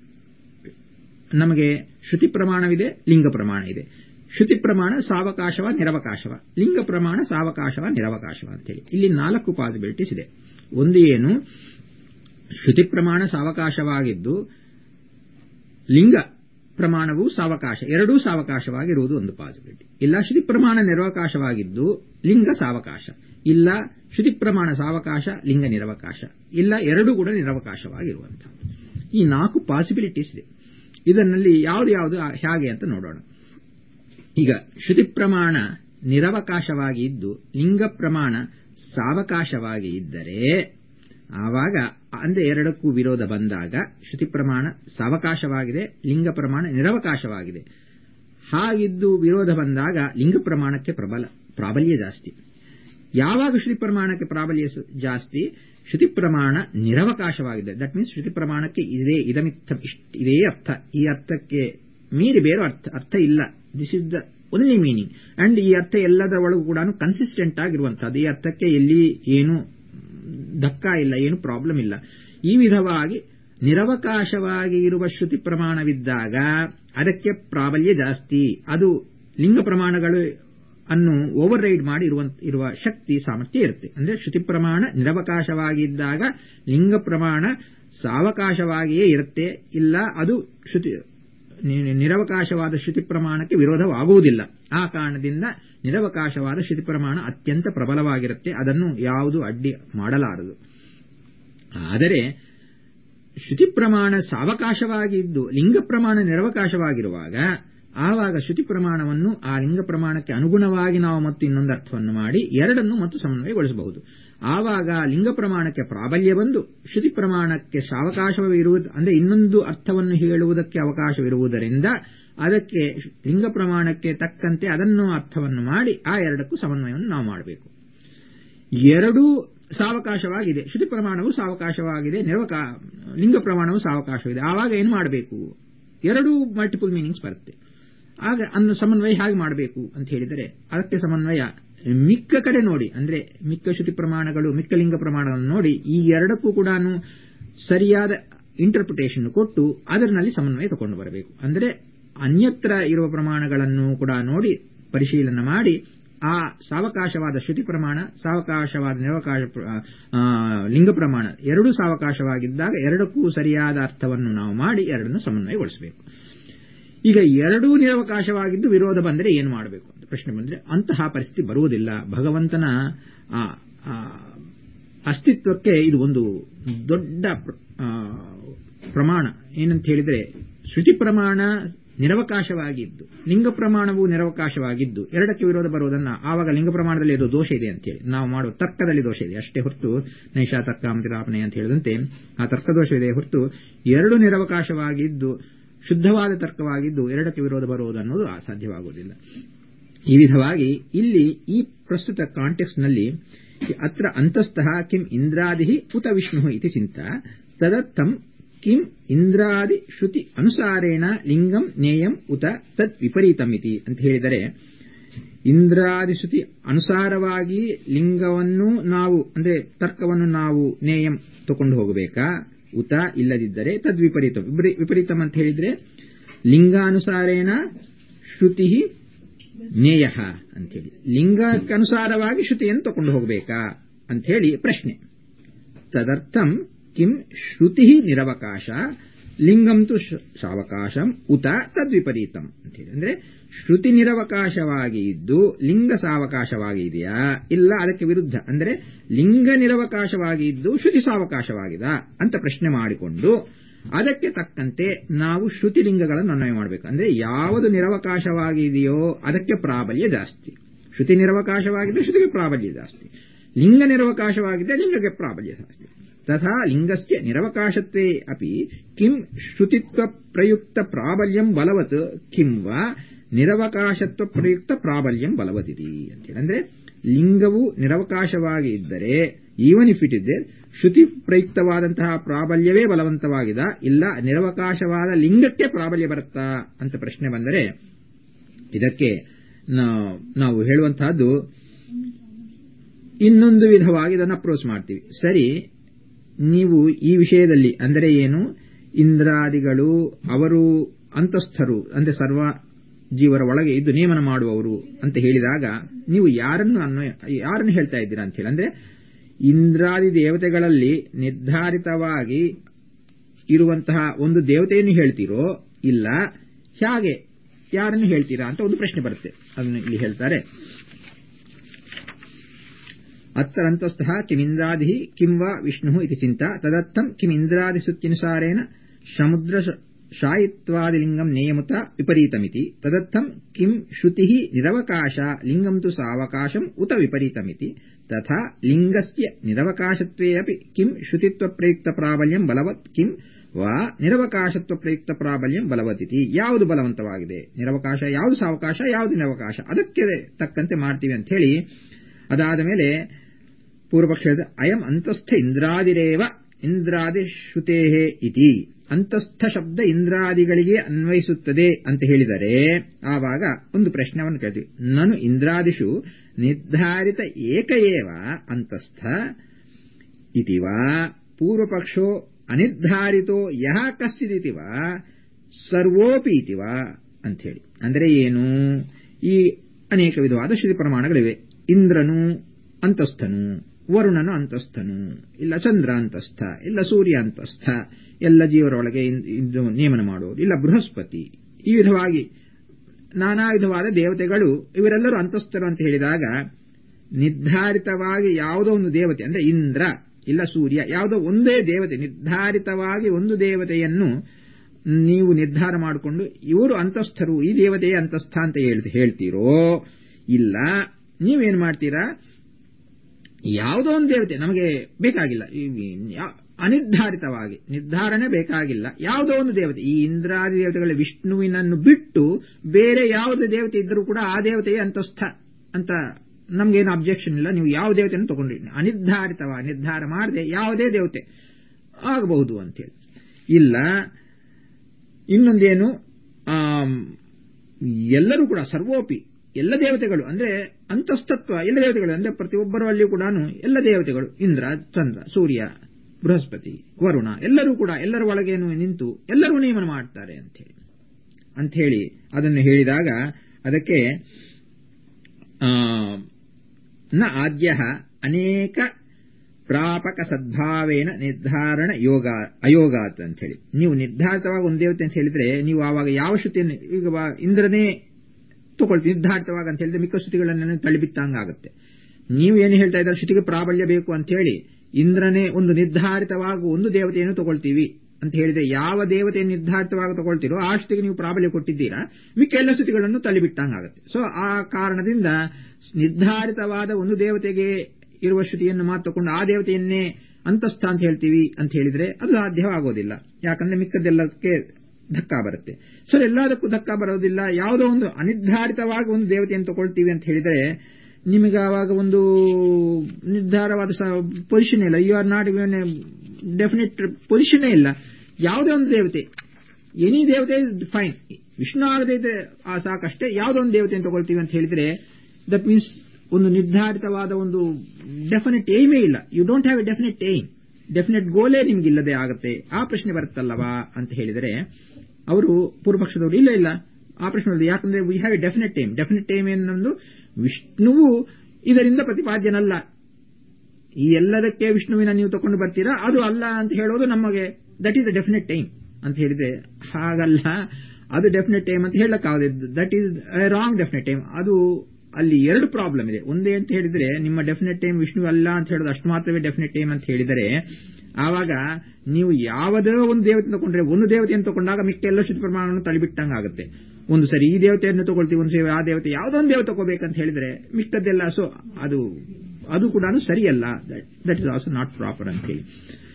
ನಮಗೆ ಶ್ರುತಿ ಪ್ರಮಾಣವಿದೆ ಲಿಂಗ ಪ್ರಮಾಣ ಇದೆ ಶ್ರುತಿ ಪ್ರಮಾಣ ಸಾವಕಾಶವ ನಿರವಕಾಶವ ಲಿಂಗ ಪ್ರಮಾಣ ಸಾವಕಾಶವ ನಿರವಕಾಶವ ಅಂತೇಳಿ ಇಲ್ಲಿ ನಾಲ್ಕು ಪಾಸಿಬಿಲಿಟೀಸ್ ಇದೆ ಒಂದು ಏನು ಶ್ರುತಿ ಪ್ರಮಾಣ ಸಾವಕಾಶವಾಗಿದ್ದು ಲಿಂಗ ಪ್ರಮಾಣವು ಸಾವಕಾಶ ಎರಡೂ ಸಾವಕಾಶವಾಗಿರುವುದು ಒಂದು ಪಾಸಿಬಿಲಿಟಿ ಇಲ್ಲ ಶ್ರುತಿ ಪ್ರಮಾಣ ನಿರವಕಾಶವಾಗಿದ್ದು ಲಿಂಗ ಸಾವಕಾಶ ಇಲ್ಲ ಶ್ರುತಿ ಪ್ರಮಾಣ ಸಾವಕಾಶ ಲಿಂಗ ನಿರವಕಾಶ ಇಲ್ಲ ಎರಡೂ ಕೂಡ ನಿರವಕಾಶವಾಗಿರುವಂತಹ ಈ ನಾಲ್ಕು ಪಾಸಿಬಿಲಿಟೀಸ್ ಇದೆ ಇದರಲ್ಲಿ ಯಾವುದು ಯಾವುದು ಹೇಗೆ ಅಂತ ನೋಡೋಣ ಈಗ ಶ್ರುತಿ ಪ್ರಮಾಣ ನಿರವಕಾಶವಾಗಿ ಇದ್ದು ಲಿಂಗ ಪ್ರಮಾಣ ಸಾವಕಾಶವಾಗಿ ಇದ್ದರೆ ಆವಾಗ ಅಂದ್ರೆ ಎರಡಕ್ಕೂ ವಿರೋಧ ಬಂದಾಗ ಶ್ರುತಿ ಪ್ರಮಾಣ ಸಾವಕಾಶವಾಗಿದೆ ಲಿಂಗ ಪ್ರಮಾಣ ನಿರವಕಾಶವಾಗಿದೆ ಹಾಗಿದ್ದು ವಿರೋಧ ಬಂದಾಗ ಲಿಂಗ ಪ್ರಮಾಣಕ್ಕೆ ಪ್ರಬಲ ಪ್ರಾಬಲ್ಯ ಜಾಸ್ತಿ ಯಾವಾಗ ಶ್ರುತಿ ಪ್ರಮಾಣಕ್ಕೆ ಪ್ರಾಬಲ್ಯ ಜಾಸ್ತಿ ಶ್ರುತಿ ಪ್ರಮಾಣ ನಿರವಕಾಶವಾಗಿದೆ ದಟ್ ಮೀನ್ಸ್ ಶ್ರುತಿ ಪ್ರಮಾಣಕ್ಕೆ ಇದೇ ಇದಮಿತ್ತ ಇದೇ ಅರ್ಥ ಈ ಅರ್ಥಕ್ಕೆ ಮೀರಿ ಬೇರೆ ಅರ್ಥ ಅರ್ಥ ಇಲ್ಲ this is the only meaning and ಈ ಅರ್ಥ ಎಲ್ಲದರ ಒಳಗೂ ಕೂಡ ಕನ್ಸಿಸ್ಟೆಂಟ್ ಆಗಿರುವಂತಹದ್ದು ಈ ಅರ್ಥಕ್ಕೆ ಎಲ್ಲಿ ಏನು ಧಕ್ಕ ಇಲ್ಲ ಏನು ಪ್ರಾಬ್ಲಮ್ ಇಲ್ಲ ಈ ವಿಧವಾಗಿ ನಿರವಕಾಶವಾಗಿ ಇರುವ ಶ್ರುತಿ ಪ್ರಮಾಣವಿದ್ದಾಗ ಅದಕ್ಕೆ ಪ್ರಾಬಲ್ಯ ಜಾಸ್ತಿ ಅದು ಲಿಂಗ ಪ್ರಮಾಣಗಳು ಅನ್ನು ಓವರ್ ರೈಡ್ ಮಾಡಿ ಇರುವ ಶಕ್ತಿ ಸಾಮರ್ಥ್ಯ ಇರುತ್ತೆ ಅಂದ್ರೆ ಶ್ರುತಿ ಪ್ರಮಾಣ ನಿರವಕಾಶವಾಗಿದ್ದಾಗ ಲಿಂಗ ಪ್ರಮಾಣ ಸಾವಕಾಶವಾಗಿಯೇ ಇರುತ್ತೆ ಇಲ್ಲ ಅದು ಶ್ರುತಿ ನಿರವಕಾಶವಾದ ಶ್ರುತಿ ಪ್ರಮಾಣಕ್ಕೆ ವಿರೋಧವಾಗುವುದಿಲ್ಲ ಆ ಕಾರಣದಿಂದ ನಿರವಕಾಶವಾದ ಶ್ರುತಿ ಪ್ರಮಾಣ ಅತ್ಯಂತ ಪ್ರಬಲವಾಗಿರುತ್ತೆ ಅದನ್ನು ಯಾವುದು ಅಡ್ಡಿ ಮಾಡಲಾರದು ಆದರೆ ಶ್ರುತಿ ಪ್ರಮಾಣ ಸಾವಕಾಶವಾಗಿದ್ದು ಲಿಂಗ ಪ್ರಮಾಣ ನಿರವಕಾಶವಾಗಿರುವಾಗ ಆವಾಗ ಶ್ರುತಿ ಪ್ರಮಾಣವನ್ನು ಆ ಲಿಂಗ ಪ್ರಮಾಣಕ್ಕೆ ಅನುಗುಣವಾಗಿ ನಾವು ಮತ್ತು ಇನ್ನೊಂದು ಅರ್ಥವನ್ನು ಮಾಡಿ ಎರಡನ್ನು ಮತ್ತು ಸಮನ್ವಯಗೊಳಿಸಬಹುದು ಆವಾಗ ಲಿಂಗ ಪ್ರಮಾಣಕ್ಕೆ ಪ್ರಾಬಲ್ಯ ಬಂದು ಶ್ರುತಿ ಪ್ರಮಾಣಕ್ಕೆ ಸಾವಕಾಶವಿರುವುದು ಅಂದರೆ ಇನ್ನೊಂದು ಅರ್ಥವನ್ನು ಹೇಳುವುದಕ್ಕೆ ಅವಕಾಶವಿರುವುದರಿಂದ ಅದಕ್ಕೆ ಲಿಂಗ ಪ್ರಮಾಣಕ್ಕೆ ತಕ್ಕಂತೆ ಅದನ್ನು ಅರ್ಥವನ್ನು ಮಾಡಿ ಆ ಎರಡಕ್ಕೂ ಸಮನ್ವಯವನ್ನು ನಾವು ಮಾಡಬೇಕು ಎರಡೂ ಸಾವಕಾಶವಾಗಿದೆ ಶ್ರುತಿ ಪ್ರಮಾಣವು ಸಾವಕಾಶವಾಗಿದೆ ನಿರವಕಾ ಲಿಂಗ ಪ್ರಮಾಣವು ಸಾವಕಾಶವಿದೆ ಆವಾಗ ಏನು ಮಾಡಬೇಕು ಎರಡೂ ಮಲ್ಟಿಪಲ್ ಮೀನಿಂಗ್ಸ್ ಬರುತ್ತೆ ಆಗ ಅನ್ನು ಸಮನ್ವಯ ಹೇಗೆ ಮಾಡಬೇಕು ಅಂತ ಹೇಳಿದರೆ ಅದಕ್ಕೆ ಸಮನ್ವಯ ಮಿಕ್ಕ ಕಡೆ ನೋಡಿ ಅಂದ್ರೆ ಮಿಕ್ಕ ಶ್ರುತಿ ಪ್ರಮಾಣಗಳು ಮಿಕ್ಕ ಲಿಂಗ ಪ್ರಮಾಣಗಳನ್ನು ನೋಡಿ ಈ ಎರಡಕ್ಕೂ ಕೂಡ ಸರಿಯಾದ ಇಂಟರ್ಪ್ರಿಟೇಷನ್ ಕೊಟ್ಟು ಅದರಲ್ಲಿ ಸಮನ್ವಯ ತಗೊಂಡು ಬರಬೇಕು ಅಂದ್ರೆ ಅನ್ಯತ್ರ ಇರುವ ಪ್ರಮಾಣಗಳನ್ನು ಕೂಡ ನೋಡಿ ಪರಿಶೀಲನೆ ಮಾಡಿ ಆ ಸಾವಕಾಶವಾದ ಶ್ರುತಿ ಪ್ರಮಾಣ ಸಾವಕಾಶವಾದ ನಿರವಕಾಶ ಲಿಂಗ ಪ್ರಮಾಣ ಎರಡೂ ಸಾವಕಾಶವಾಗಿದ್ದಾಗ ಎರಡಕ್ಕೂ ಸರಿಯಾದ ಅರ್ಥವನ್ನು ನಾವು ಮಾಡಿ ಎರಡನ್ನು ಸಮನ್ವಯಗೊಳಿಸಬೇಕು ಈಗ ಎರಡೂ ನಿರವಕಾಶವಾಗಿದ್ದು ವಿರೋಧ ಬಂದರೆ ಏನು ಮಾಡಬೇಕು ಅಂತ ಪ್ರಶ್ನೆ ಬಂದರೆ ಅಂತಹ ಪರಿಸ್ಥಿತಿ ಬರುವುದಿಲ್ಲ ಭಗವಂತನ ಅಸ್ತಿತ್ವಕ್ಕೆ ಇದು ಒಂದು ದೊಡ್ಡ ಪ್ರಮಾಣ ಏನಂತ ಹೇಳಿದರೆ ಶ್ರುತಿ ಪ್ರಮಾಣ ನಿರವಕಾಶವಾಗಿದ್ದು ಲಿಂಗ ಪ್ರಮಾಣವು ನಿರವಕಾಶವಾಗಿದ್ದು ಎರಡಕ್ಕೆ ವಿರೋಧ ಬರುವುದನ್ನ ಆವಾಗ ಲಿಂಗ ಪ್ರಮಾಣದಲ್ಲಿ ಅದು ದೋಷ ಇದೆ ಅಂತೇಳಿ ನಾವು ಮಾಡುವ ತರ್ಕದಲ್ಲಿ ದೋಷ ಇದೆ ಅಷ್ಟೇ ಹೊರತು ನೈಷಾ ತರ್ಕ ಮಂತಿರಾಪಣೆ ಅಂತ ಹೇಳಿದಂತೆ ಆ ತರ್ಕ ದೋಷ ಇದೆ ಹೊರತು ಎರಡು ನಿರವಕಾಶವಾಗಿದ್ದು ಶುದ್ಧವಾದ ತರ್ಕವಾಗಿದ್ದು ಎರಡಕ್ಕೆ ವಿರೋಧ ಬರುವುದು ಅನ್ನೋದು ಅಸಾಧ್ಯವಾಗುವುದಿಲ್ಲ ಈ ವಿಧವಾಗಿ ಇಲ್ಲಿ ಈ ಪ್ರಸ್ತುತ ಕಾಂಟೆಕ್ಸ್ಟ್ ನಲ್ಲಿ ಅತ್ರ ಅಂತಸ್ಥಃ ಕಿಂ ಇಂದ್ರಾದಿ ಉತ ವಿಷ್ಣು ಇತಿ ಚಿಂತ ತದರ್ಥಂ ಕಿಂ ಇಂದ್ರಾದಿ ಶ್ರುತಿ ಅನುಸಾರೇಣ ಲಿಂಗಂ ನೇಯಂ ಉತ ತದ್ ವಿಪರೀತಮಿತಿ ಅಂತ ಹೇಳಿದರೆ ಇಂದ್ರಾದಿ ಶ್ರುತಿ ಅನುಸಾರವಾಗಿ ಲಿಂಗವನ್ನು ನಾವು ಅಂದ್ರೆ ತರ್ಕವನ್ನು ನಾವು ನೇಯಂ ತಕೊಂಡು ಹೋಗಬೇಕಾ ಉತ ಇಲ್ಲದಿದ್ದರೆ ತದ್ ವಿಪರೀತ ವಿಪರೀತಂ ಅಂತ ಹೇಳಿದ್ರೆ ಲಿಂಗಾನುಸಾರೇಣ ಶ್ರುತಿ ನೇಯ ಅಂತೇಳಿ ಲಿಂಗಕ್ಕನುಸಾರವಾಗಿ ಶ್ರುತಿಯನ್ನು ತಕೊಂಡು ಹೋಗಬೇಕಾ ಅಂತ ಹೇಳಿ ಪ್ರಶ್ನೆ ತದರ್ಥಂ ಕಿಂ ಶ್ರುತಿ ನಿರವಕಾಶ ಲಿಂಗಂ ತು ಸಾವಕಾಶಂ ಉತ ತದ್ವಿಪರೀತಂ ಅಂತೇಳಿ ಅಂದ್ರೆ ಶ್ರುತಿ ನಿರವಕಾಶವಾಗಿ ಇದ್ದು ಲಿಂಗ ಸಾವಕಾಶವಾಗಿ ಇದೆಯಾ ಇಲ್ಲ ಅದಕ್ಕೆ ವಿರುದ್ಧ ಅಂದ್ರೆ ಲಿಂಗ ನಿರವಕಾಶವಾಗಿ ಇದ್ದು ಶ್ರುತಿ ಸಾವಕಾಶವಾಗಿದ ಅಂತ ಪ್ರಶ್ನೆ ಮಾಡಿಕೊಂಡು ಅದಕ್ಕೆ ತಕ್ಕಂತೆ ನಾವು ಶ್ರುತಿಲಿಂಗಗಳನ್ನು ಅನ್ವಯ ಮಾಡಬೇಕು ಅಂದ್ರೆ ಯಾವುದು ನಿರವಕಾಶವಾಗಿದೆಯೋ ಅದಕ್ಕೆ ಪ್ರಾಬಲ್ಯ ಜಾಸ್ತಿ ಶ್ರುತಿ ನಿರವಕಾಶವಾಗಿದ್ದರೆ ಶ್ರುತಿಗೆ ಪ್ರಾಬಲ್ಯ ಜಾಸ್ತಿ ಲಿಂಗ ನಿರವಕಾಶವಾಗಿದ್ದರೆ ಲಿಂಗಕ್ಕೆ ಪ್ರಾಬಲ್ಯ ಜಾಸ್ತಿ ತಥಾ ಲಿಂಗಸ್ಯ ನಿರವಕಾಶತ್ವೇ ಅಪಿ ಕಿಂ ಶ್ರುತಿತ್ವ ಪ್ರಯುಕ್ತ ಪ್ರಾಬಲ್ಯಂ ಬಲವತ್ ಕಿಂ ವಾ ನಿರವಕಾಶತ್ವ ಪ್ರಯುಕ್ತ ಪ್ರಾಬಲ್ಯಂ ಬಲವತಿರಿ ಅಂತೇಳಿ ಅಂದ್ರೆ ಲಿಂಗವು ನಿರವಕಾಶವಾಗಿ ಇದ್ದರೆ even if it is there ಶ್ರುತಿ ಪ್ರಯುಕ್ತವಾದಂತಹ ಪ್ರಾಬಲ್ಯವೇ ಬಲವಂತವಾಗಿದೆ ಇಲ್ಲ ನಿರವಕಾಶವಾದ ಲಿಂಗಕ್ಕೆ ಪ್ರಾಬಲ್ಯ ಬರುತ್ತಾ ಅಂತ ಪ್ರಶ್ನೆ ಬಂದರೆ ಇದಕ್ಕೆ ನಾವು ಹೇಳುವಂತಹದ್ದು ಇನ್ನೊಂದು ವಿಧವಾಗಿ ಇದನ್ನು ಅಪ್ರೋಚ್ ಮಾಡ್ತೀವಿ ಸರಿ ನೀವು ಈ ವಿಷಯದಲ್ಲಿ ಅಂದರೆ ಏನು ಇಂದ್ರಾದಿಗಳು ಅವರು ಅಂತಸ್ಥರು ಅಂದ್ರೆ ಸರ್ವ ಜೀವರ ಒಳಗೆ ಇದ್ದು ನೇಮನ ಮಾಡುವವರು ಅಂತ ಹೇಳಿದಾಗ ನೀವು ಯಾರನ್ನು ಅನ್ವಯ ಯಾರನ್ನು ಹೇಳ್ತಾ ಇದ್ದೀರಾ ಅಂತ ಹೇಳಿ ಅಂದ್ರೆ ಇಂದ್ರಾದಿ ದೇವತೆಗಳಲ್ಲಿ ನಿರ್ಧಾರಿತವಾಗಿ ಇರುವಂತಹ ಒಂದು ದೇವತೆಯನ್ನು ಹೇಳ್ತೀರೋ ಇಲ್ಲ ಹೇಗೆ ಯಾರನ್ನು ಹೇಳ್ತೀರಾ ಅಂತ ಒಂದು ಪ್ರಶ್ನೆ ಬರುತ್ತೆ ಅದನ್ನು ಇಲ್ಲಿ ಹೇಳ್ತಾರೆ ಅತ್ತರಂತಸ್ಥಃ ಕಿಮಿಂದ್ರಾದಿ ಕಿಂ ವಾ ವಿಷ್ಣು ಇತಿ ಚಿಂತಾ ತದರ್ಥಂ ಕಿಮಿಂದ್ರಾದಿ ಸುತ್ಯನುಸಾರೇಣ ಸಮುದ್ರ ಶಾಯಿತ್ವಾದಿಲಿಂಗಂ ನೇಯಮುತ ವಿಪರೀತಮಿತಿ ತದರ್ಥಂ ಕಿಂ ಶ್ರುತಿ ನಿರವಕಾಶ ಲಿಂಗಂ ತು ಸಾವಕಾಶಂ ಉತ ವಿಪರೀತಮಿತಿ ತಥಾ ಲಿಂಗಸ್ಯ ನಿರವಕಾಶತ್ವೇ ಅಪಿ ಕಿಂ ಶ್ರುತಿತ್ವ ಪ್ರಯುಕ್ತ ಪ್ರಾಬಲ್ಯಂ ಬಲವತ್ ಕಿಂ ವಾ ನಿರವಕಾಶತ್ವ ಪ್ರಯುಕ್ತ ಪ್ರಾಬಲ್ಯಂ ಬಲವತಿತಿ ಯಾವುದು ಬಲವಂತವಾಗಿದೆ ನಿರವಕಾಶ ಯಾವುದು ಸಾವಕಾಶ ಯಾವುದು ನಿರವಕಾಶ ಅದಕ್ಕೆ ತಕ್ಕಂತೆ ಮಾಡ್ತೀವಿ ಅಂತ ಹೇಳಿ ಅದಾದ ಮೇಲೆ ಪೂರ್ವಪಕ್ಷದ ಅಯಂ ಅಂತಸ್ಥ ಇಂದ್ರಾದಿರೇವ ಇಂದ್ರಾದಿ ಶ್ರುತೇ ಇತಿ ಅಂತಸ್ಥ ಶಬ್ದ ಇಂದ್ರಾದಿಗಳಿಗೆ ಅನ್ವಯಿಸುತ್ತದೆ ಅಂತ ಹೇಳಿದರೆ ಆವಾಗ ಒಂದು ಪ್ರಶ್ನವನ್ನು ಕೇಳ್ತೀವಿ ನಾನು ಇಂದ್ರಾದಿಷು ನಿರ್ಧಾರಿತ ಏಕಏವ ಅಂತಸ್ಥ ಇತಿವಾ ಪೂರ್ವಪಕ್ಷೋ ಅನಿರ್ಧಾರಿತೋ ಯಹ ಕಶ್ಚಿದಿತಿವ ಸರ್ವೋಪಿ ಇತಿವ ಅಂತ ಹೇಳಿ ಅಂದರೆ ಏನು ಈ ಅನೇಕ ವಿಧವಾದ ಶ್ರುತಿ ಪ್ರಮಾಣಗಳಿವೆ ಇಂದ್ರನು ಅಂತಸ್ಥನು ವರುಣನು ಅಂತಸ್ಥನು ಇಲ್ಲ ಚಂದ್ರ ಅಂತಸ್ಥ ಇಲ್ಲ ಸೂರ್ಯ ಅಂತಸ್ಥ ಎಲ್ಲ ಜೀವರೊಳಗೆ ಇದು ನೇಮನ ಮಾಡೋರು ಇಲ್ಲ ಬೃಹಸ್ಪತಿ ಈ ವಿಧವಾಗಿ ನಾನಾ ವಿಧವಾದ ದೇವತೆಗಳು ಇವರೆಲ್ಲರೂ ಅಂತಸ್ಥರು ಅಂತ ಹೇಳಿದಾಗ ನಿರ್ಧಾರಿತವಾಗಿ ಯಾವುದೋ ಒಂದು ದೇವತೆ ಅಂದ್ರೆ ಇಂದ್ರ ಇಲ್ಲ ಸೂರ್ಯ ಯಾವುದೋ ಒಂದೇ ದೇವತೆ ನಿರ್ಧಾರಿತವಾಗಿ ಒಂದು ದೇವತೆಯನ್ನು ನೀವು ನಿರ್ಧಾರ ಮಾಡಿಕೊಂಡು ಇವರು ಅಂತಸ್ಥರು ಈ ದೇವತೆಯೇ ಅಂತಸ್ಥ ಅಂತ ಹೇಳ್ತೀರೋ ಇಲ್ಲ ನೀವೇನ್ ಮಾಡ್ತೀರಾ ಯಾವುದೋ ಒಂದು ದೇವತೆ ನಮಗೆ ಬೇಕಾಗಿಲ್ಲ ಅನಿರ್ಧಾರಿತವಾಗಿ ನಿರ್ಧಾರಣೆ ಬೇಕಾಗಿಲ್ಲ ಯಾವುದೋ ಒಂದು ದೇವತೆ ಈ ಇಂದ್ರಾದಿ ದೇವತೆಗಳ ವಿಷ್ಣುವಿನನ್ನು ಬಿಟ್ಟು ಬೇರೆ ಯಾವುದೇ ದೇವತೆ ಇದ್ದರೂ ಕೂಡ ಆ ದೇವತೆಯೇ ಅಂತಸ್ಥ ಅಂತ ನಮ್ಗೇನು ಅಬ್ಜೆಕ್ಷನ್ ಇಲ್ಲ ನೀವು ಯಾವ ದೇವತೆಯನ್ನು ತಗೊಂಡ್ರಿ ಅನಿರ್ಧಾರಿತವಾಗಿ ನಿರ್ಧಾರ ಮಾಡದೆ ಯಾವುದೇ ದೇವತೆ ಆಗಬಹುದು ಅಂತೇಳಿ ಇಲ್ಲ ಇನ್ನೊಂದೇನು ಎಲ್ಲರೂ ಕೂಡ ಸರ್ವೋಪಿ ಎಲ್ಲ ದೇವತೆಗಳು ಅಂದ್ರೆ ಅಂತಸ್ತತ್ವ ಎಲ್ಲ ದೇವತೆಗಳು ಅಂದ್ರೆ ಪ್ರತಿಯೊಬ್ಬರಲ್ಲಿಯೂ ಕೂಡ ಎಲ್ಲ ದೇವತೆಗಳು ಇಂದ್ರ ಚಂದ್ರ ಸೂರ್ಯ ಬೃಹಸ್ಪತಿ ವರುಣ ಎಲ್ಲರೂ ಕೂಡ ಎಲ್ಲರ ಒಳಗೇನು ನಿಂತು ಎಲ್ಲರೂ ನೇಮನ ಮಾಡ್ತಾರೆ ಅಂತ ಹೇಳಿ ಅಂತ ಹೇಳಿ ಅದನ್ನು ಹೇಳಿದಾಗ ಅದಕ್ಕೆ ನ ಆದ್ಯ ಅನೇಕ ಪ್ರಾಪಕ ಸದ್ಭಾವೇನ ನಿರ್ಧಾರಣ ಯೋಗ ಅಯೋಗಾತ್ ಅಂತ ಹೇಳಿ ನೀವು ನಿರ್ಧಾರಿತವಾಗಿ ಒಂದು ದೇವತೆ ಅಂತ ಹೇಳಿದ್ರೆ ನೀವು ಆವಾಗ ಯಾವ ಶ್ರುತಿಯನ್ನು ಈಗ ಇಂದ್ರನೇ ತಗೊಳ್ತೀವಿ ನಿರ್ಧಾರಿತವಾಗಿ ಅಂತ ಹೇಳಿದ್ರೆ ಮಿಕ್ಕ ಶ್ರುತಿಗಳನ್ನೆಲ್ಲ ತಳ್ಳಿಬಿಟ್ಟಂಗಾಗುತ್ತೆ ನೀವು ಏನು ಹೇಳ್ತಾ ಇದ್ದಾರೆ ಶ್ರುತಿಗೆ ಪ್ರಾಬಲ್ಯ ಬೇಕು ಅಂತ ಹೇಳಿ ಇಂದ್ರನೇ ಒಂದು ನಿರ್ಧಾರಿತವಾಗಿ ಒಂದು ದೇವತೆಯನ್ನು ತಗೊಳ್ತೀವಿ ಅಂತ ಹೇಳಿದ್ರೆ ಯಾವ ದೇವತೆ ನಿರ್ಧಾರಿತವಾಗಿ ತಗೊಳ್ತೀರೋ ಆ ಶ್ರುತಿಗೆ ನೀವು ಪ್ರಾಬಲ್ಯ ಕೊಟ್ಟಿದ್ದೀರಾ ಮಿಕ್ಕ ಎಲ್ಲ ಶ್ರುತಿಗಳನ್ನು ತಳ್ಳಿಬಿಟ್ಟಂಗಾಗುತ್ತೆ ಸೊ ಆ ಕಾರಣದಿಂದ ನಿರ್ಧಾರಿತವಾದ ಒಂದು ದೇವತೆಗೆ ಇರುವ ಶ್ರುತಿಯನ್ನು ಮಾತ್ರ ತಗೊಂಡು ಆ ದೇವತೆಯನ್ನೇ ಅಂತಸ್ಥ ಅಂತ ಹೇಳ್ತೀವಿ ಅಂತ ಹೇಳಿದ್ರೆ ಅದು ಸಾಧ್ಯವಾಗೋದಿಲ್ಲ ಯಾಕಂದ್ರೆ ಮಿಕ್ಕದೆಲ್ಲಕ್ಕೆ ಧಕ್ಕ ಬರುತ್ತೆ ಸೊ ಎಲ್ಲದಕ್ಕೂ ಧಕ್ಕ ಬರೋದಿಲ್ಲ ಯಾವುದೋ ಒಂದು ಅನಿರ್ಧಾರಿತವಾಗಿ ಒಂದು ದೇವತೆಯನ್ನು ತಗೊಳ್ತೀವಿ ಅಂತ ಹೇಳಿದ್ರೆ ನಿಮಗೆ ಆವಾಗ ಒಂದು ನಿರ್ಧಾರವಾದ ಪೊಸಿಷನ್ ಇಲ್ಲ ಯು ಆರ್ ನಾಟ್ ಡೆಫಿನೆಟ್ ಪೊಸಿಷನ್ನೇ ಇಲ್ಲ ಯಾವುದೇ ಒಂದು ದೇವತೆ ಎನಿ ದೇವತೆ ಫೈನ್ ವಿಷ್ಣು ಆಗದೇ ಇದ್ರೆ ಆ ಸಾಕಷ್ಟೇ ಯಾವುದೋ ಒಂದು ದೇವತೆಯನ್ನು ತಗೊಳ್ತೀವಿ ಅಂತ ಹೇಳಿದ್ರೆ ದಟ್ ಮೀನ್ಸ್ ಒಂದು ನಿರ್ಧಾರಿತವಾದ ಒಂದು ಡೆಫಿನೆಟ್ ಏಮೇ ಇಲ್ಲ you don't have a definite aim definite ಗೋಲೇ ನಿಮ್ಗೆ ಇಲ್ಲದೆ ಆಗುತ್ತೆ ಆ ಪ್ರಶ್ನೆ ಬರುತ್ತಲ್ಲವಾ ಅಂತ ಹೇಳಿದರೆ ಅವರು ಪೂರ್ವಪಕ್ಷದವರು ಇಲ್ಲ ಇಲ್ಲ ಆ ಪ್ರಶ್ನೆ ಯಾಕಂದ್ರೆ we have a definite aim definite aim ಏನೊಂದು ವಿಷ್ಣುವು ಇದರಿಂದ ಪ್ರತಿಪಾದ್ಯನಲ್ಲ ಈ ಎಲ್ಲದಕ್ಕೆ ವಿಷ್ಣುವಿನ ನೀವು ತಕೊಂಡು ಬರ್ತೀರಾ ಅದು ಅಲ್ಲ ಅಂತ ಹೇಳೋದು ನಮಗೆ that is a definite time ಅಂತ ಹೇಳಿದ್ರೆ ಹಾಗಲ್ಲ ಅದು ಡೆಫಿನೆಟ್ ಟೈಮ್ ಅಂತ ಹೇಳಕ್ಕಾಗದೆ that is wrong definite time ಅದು ಅಲ್ಲಿ ಎರಡು ಪ್ರಾಬ್ಲಮ್ ಇದೆ ಒಂದೇ ಅಂತ ಹೇಳಿದ್ರೆ ನಿಮ್ಮ ಡೆಫಿನೆಟ್ ಟೈಮ್ ವಿಷ್ಣು ಅಲ್ಲ ಅಂತ ಹೇಳೋದು ಅಷ್ಟು ಮಾತ್ರವೇ ಡೆಫಿನೆಟ್ ಟೈಮ್ ಅಂತ ಹೇಳಿದರೆ ಆವಾಗ ನೀವು ಯಾವುದೋ ಒಂದು ದೇವತೆ ತಗೊಂಡ್ರೆ ಒಂದು ದೇವತೆಯನ್ನು ತಗೊಂಡಾಗ ಮಿಕ್ಕ ಎಲ್ಲ ಶ್ರುತಿ ಪ್ರಮಾಣವನ್ನು ತಳಿಬಿಟ್ಟಂಗಾಗುತ್ತೆ ಒಂದು ಸರಿ ಈ ದೇವತೆಯನ್ನು ತಗೊಳ್ತೀವಿ ಒಂದು ಸರಿ ಆ ದೇವತೆ ಯಾವುದೋ ಒಂದು ದೇವತೆ ತಗೋಬೇಕಂತ ಹೇಳಿದ್ರೆ ಮಿಕ್ಕದ್ದೆಲ್ಲ ಸೊ ಅದು ಅದು ಕೂಡ ಸರಿಯಲ್ಲ that is also not proper ಅಂತ ಹೇಳಿ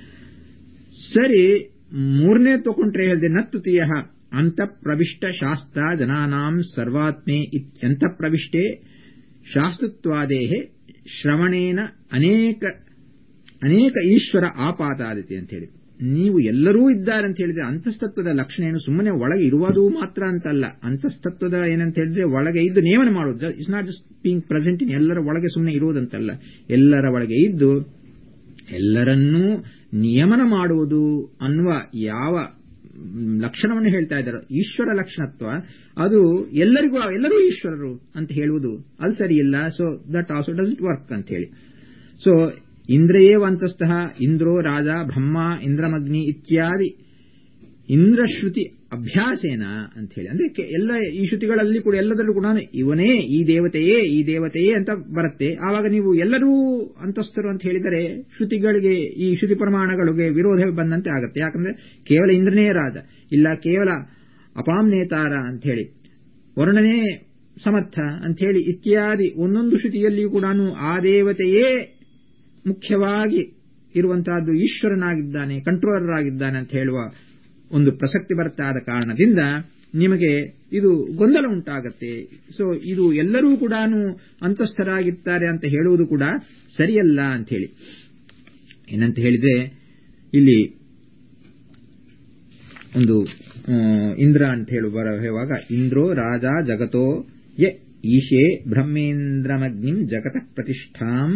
ಸರಿ ಮೂರನೇ ತಗೊಂಡ್ರೆ ಹೇಳಿದೆ ನತ್ತುತಿಯ ಅಂತ ಪ್ರವಿಷ್ಟ ಶಾಸ್ತ್ರ ಜನಾನಾಂ ಸರ್ವಾತ್ಮೆ ಇತ್ಯಂತ ಪ್ರವಿಷ್ಟೇ ಶಾಸ್ತತ್ವಾದೇಹೆ ಶ್ರವಣೇನ ಅನೇಕ ಅನೇಕ ಈಶ್ವರ ಆಪಾತಾದಿತಿ ಅಂತ ಹೇಳಿ ನೀವು ಎಲ್ಲರೂ ಇದ್ದಾರೆ ಅಂತ ಹೇಳಿದ್ರೆ ಅಂತಸ್ತತ್ವದ ಲಕ್ಷಣ ಏನು ಸುಮ್ಮನೆ ಒಳಗೆ ಇರುವುದು ಮಾತ್ರ ಅಂತಲ್ಲ ಅಂತಸ್ತತ್ವದ ಏನಂತ ಹೇಳಿದ್ರೆ ಒಳಗೆ ಇದ್ದು ನೇಮನ ಮಾಡೋದು it's not just being present in ಎಲ್ಲರ ಒಳಗೆ ಸುಮ್ಮನೆ ಇರುವುದಂತಲ್ಲ ಎಲ್ಲರ ಒಳಗೆ ಇದ್ದು ಎಲ್ಲರನ್ನೂ ನಿಯಮನ ಮಾಡುವುದು ಅನ್ನುವ ಯಾವ ಲಕ್ಷಣವನ್ನು ಹೇಳ್ತಾ ಇದ್ದಾರೆ ಈಶ್ವರ ಲಕ್ಷಣತ್ವ ಅದು ಎಲ್ಲರಿಗೂ ಎಲ್ಲರೂ ಈಶ್ವರರು ಅಂತ ಹೇಳುವುದು ಅದು ಸರಿಯಿಲ್ಲ so that also does it work ಅಂತ ಹೇಳಿ ಸೊ ಇಂದ್ರಯೇವ ಅಂತಸ್ಥಃ ಇಂದ್ರೋ ರಾಜ ಬ್ರಹ್ಮ ಇಂದ್ರಮಗ್ನಿ ಇತ್ಯಾದಿ ಇಂದ್ರಶ್ರುತಿ ಅಭ್ಯಾಸೇನ ಅಂತ ಹೇಳಿ ಅಂದ್ರೆ ಎಲ್ಲ ಈ ಶ್ರುತಿಗಳಲ್ಲಿ ಕೂಡ ಎಲ್ಲದರಲ್ಲೂ ಕೂಡ ಇವನೇ ಈ ದೇವತೆಯೇ ಈ ದೇವತೆಯೇ ಅಂತ ಬರುತ್ತೆ ಆವಾಗ ನೀವು ಎಲ್ಲರೂ ಅಂತಸ್ಥರು ಅಂತ ಹೇಳಿದರೆ ಶ್ರುತಿಗಳಿಗೆ ಈ ಶ್ರುತಿ ಪ್ರಮಾಣಗಳಿಗೆ ವಿರೋಧ ಬಂದಂತೆ ಆಗುತ್ತೆ ಯಾಕಂದ್ರೆ ಕೇವಲ ಇಂದ್ರನೇ ರಾಜ ಇಲ್ಲ ಕೇವಲ ಅಪಾಂ ನೇತಾರ ಅಂತ ಹೇಳಿ ವರ್ಣನೇ ಸಮರ್ಥ ಅಂತ ಹೇಳಿ ಇತ್ಯಾದಿ ಒಂದೊಂದು ಶ್ರುತಿಯಲ್ಲಿಯೂ ಕೂಡ ಆ ದೇವತೆಯೇ ಮುಖ್ಯವಾಗಿ ಇರುವಂತಹದ್ದು ಈಶ್ವರನಾಗಿದ್ದಾನೆ ಕಂಟ್ರೋಲರ್ ಆಗಿದ್ದಾನೆ ಅಂತ ಹೇಳುವ ಒಂದು ಪ್ರಸಕ್ತಿ ಬರ್ತಾದ ಕಾರಣದಿಂದ ನಿಮಗೆ ಇದು ಗೊಂದಲ ಉಂಟಾಗತ್ತೆ ಸೊ ಇದು ಎಲ್ಲರೂ ಕೂಡ ಅಂತಸ್ಥರಾಗಿದ್ದಾರೆ ಅಂತ ಹೇಳುವುದು ಕೂಡ ಸರಿಯಲ್ಲ ಅಂತ ಹೇಳಿ ಏನಂತ ಹೇಳಿದ್ರೆ ಇಲ್ಲಿ ಒಂದು ಇಂದ್ರ ಅಂತ ಹೇಳುವ ಹೇಳುವಾಗ ಇಂದ್ರೋ ರಾಜ ಜಗತೋ ಯ ಈಶೇ ಬ್ರಹ್ಮೇಂದ್ರಮಗ್ನಿಂ ಜಗತ ಪ್ರತಿಷ್ಠಾಂ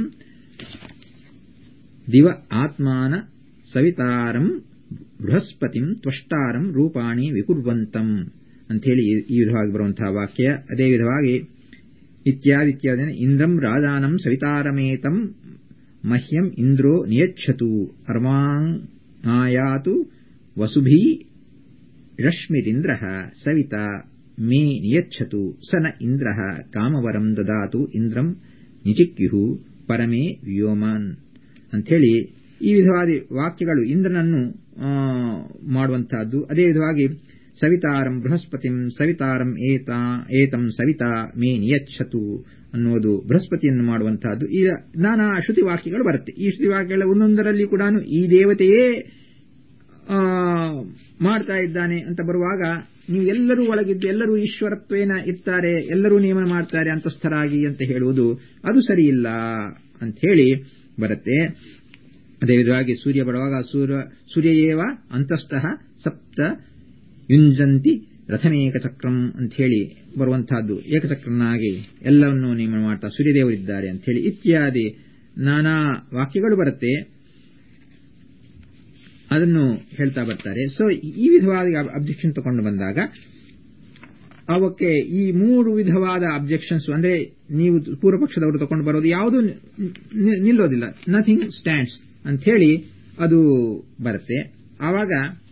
ದಿವ ಆತ್ಮಾನ ಸವಿತಾರಂ ಬೃಹಸ್ಪತಿಂ ತ್ವಷ್ಟಾರಂ ರೂಪಾಣಿ ವಿಕುರ್ವಂತಂ ಅಂಥೇಳಿ ಈ ವಿಧವಾಗಿ ಬರುವಂತಹ ವಾಕ್ಯ ಅದೇ ವಿಧವಾಗಿ ಇತ್ಯಾದಿ ಇತ್ಯಾದಿ ಇಂದ್ರಂ ರಾಜಾನಂ ಸವಿತಾರಮೇತಂ ಮಹ್ಯಂ ಇಂದ್ರೋ ನಿಯಚ್ಛತು ಅರ್ವಾಂಗಾಯಾತು ವಸುಭೀ ರಶ್ಮಿರಿಂದ್ರ ಸವಿತಾ ಮೇ ನಿಯಚ್ಛತು ಸನ ಇಂದ್ರ ಕಾಮವರಂ ದದಾತು ಇಂದ್ರಂ ನಿಚಿಕ್ಯು ಪರಮೇ ವ್ಯೋಮನ್ ಅಂಥೇಳಿ ಈ ವಿಧವಾದ ವಾಕ್ಯಗಳು ಇಂದ್ರನನ್ನು ಮಾಡುವಂತಹದ್ದು ಅದೇ ವಿಧವಾಗಿ ಸವಿತಾರಂ ಬೃಹಸ್ಪತಿಂ ಸವಿತಾರಂ ಏತಂ ಸವಿತಾ ಮೇ ನಿಯಚ್ಛತು ಅನ್ನುವುದು ಬೃಹಸ್ಪತಿಯನ್ನು ಮಾಡುವಂತಹದ್ದು ಈಗ ನಾನಾ ಶ್ರುತಿ ವಾಕ್ಯಗಳು ಬರುತ್ತೆ ಈ ಶ್ರುತಿ ವಾಕ್ಯಗಳ ಒಂದೊಂದರಲ್ಲಿ ಕೂಡ ಈ ದೇವತೆಯೇ ಮಾಡ್ತಾ ಇದ್ದಾನೆ ಅಂತ ಬರುವಾಗ ನೀವು ಎಲ್ಲರೂ ಒಳಗಿದ್ದು ಎಲ್ಲರೂ ಈಶ್ವರತ್ವೇನ ಇರ್ತಾರೆ ಎಲ್ಲರೂ ನಿಯಮನ ಮಾಡ್ತಾರೆ ಅಂತಸ್ಥರಾಗಿ ಅಂತ ಹೇಳುವುದು ಅದು ಸರಿಯಿಲ್ಲ ಅಂತ ಹೇಳಿ ಬರುತ್ತೆ ಅದೇ ವಿಧವಾಗಿ ಸೂರ್ಯ ಬರುವಾಗ ಸೂರ್ಯ ಸೂರ್ಯಯೇವ ಅಂತಸ್ಥಃ ಸಪ್ತ ಯುಂಜಂತಿ ರಥಮೇಕ ಚಕ್ರಂ ಅಂತ ಹೇಳಿ ಬರುವಂತಹದ್ದು ಏಕಚಕ್ರನಾಗಿ ಎಲ್ಲವನ್ನೂ ನೇಮನ ಮಾಡ್ತಾ ಸೂರ್ಯದೇವರಿದ್ದಾರೆ ಅಂತ ಹೇಳಿ ಇತ್ಯಾದಿ ನಾನಾ ವಾಕ್ಯಗಳು ಬರುತ್ತೆ ಅದನ್ನು ಹೇಳ್ತಾ ಬರ್ತಾರೆ ಸೊ ಈ ವಿಧವಾದ ಅಬ್ಜೆಕ್ಷನ್ ತಗೊಂಡು ಬಂದಾಗ ಅವಕ್ಕೆ ಈ ಮೂರು ವಿಧವಾದ ಅಬ್ಜೆಕ್ಷನ್ಸ್ ಅಂದ್ರೆ ನೀವು ಪೂರ್ವ ಪಕ್ಷದವರು ತಗೊಂಡು ಬರೋದು ಯಾವುದು ನಿಲ್ಲೋದಿಲ್ಲ ನಥಿಂಗ್ ಸ್ಟ್ಯಾಂಡ್ಸ್ ಅಂತ ಹೇಳಿ ಅದು ಬರುತ್ತೆ ಆವಾಗ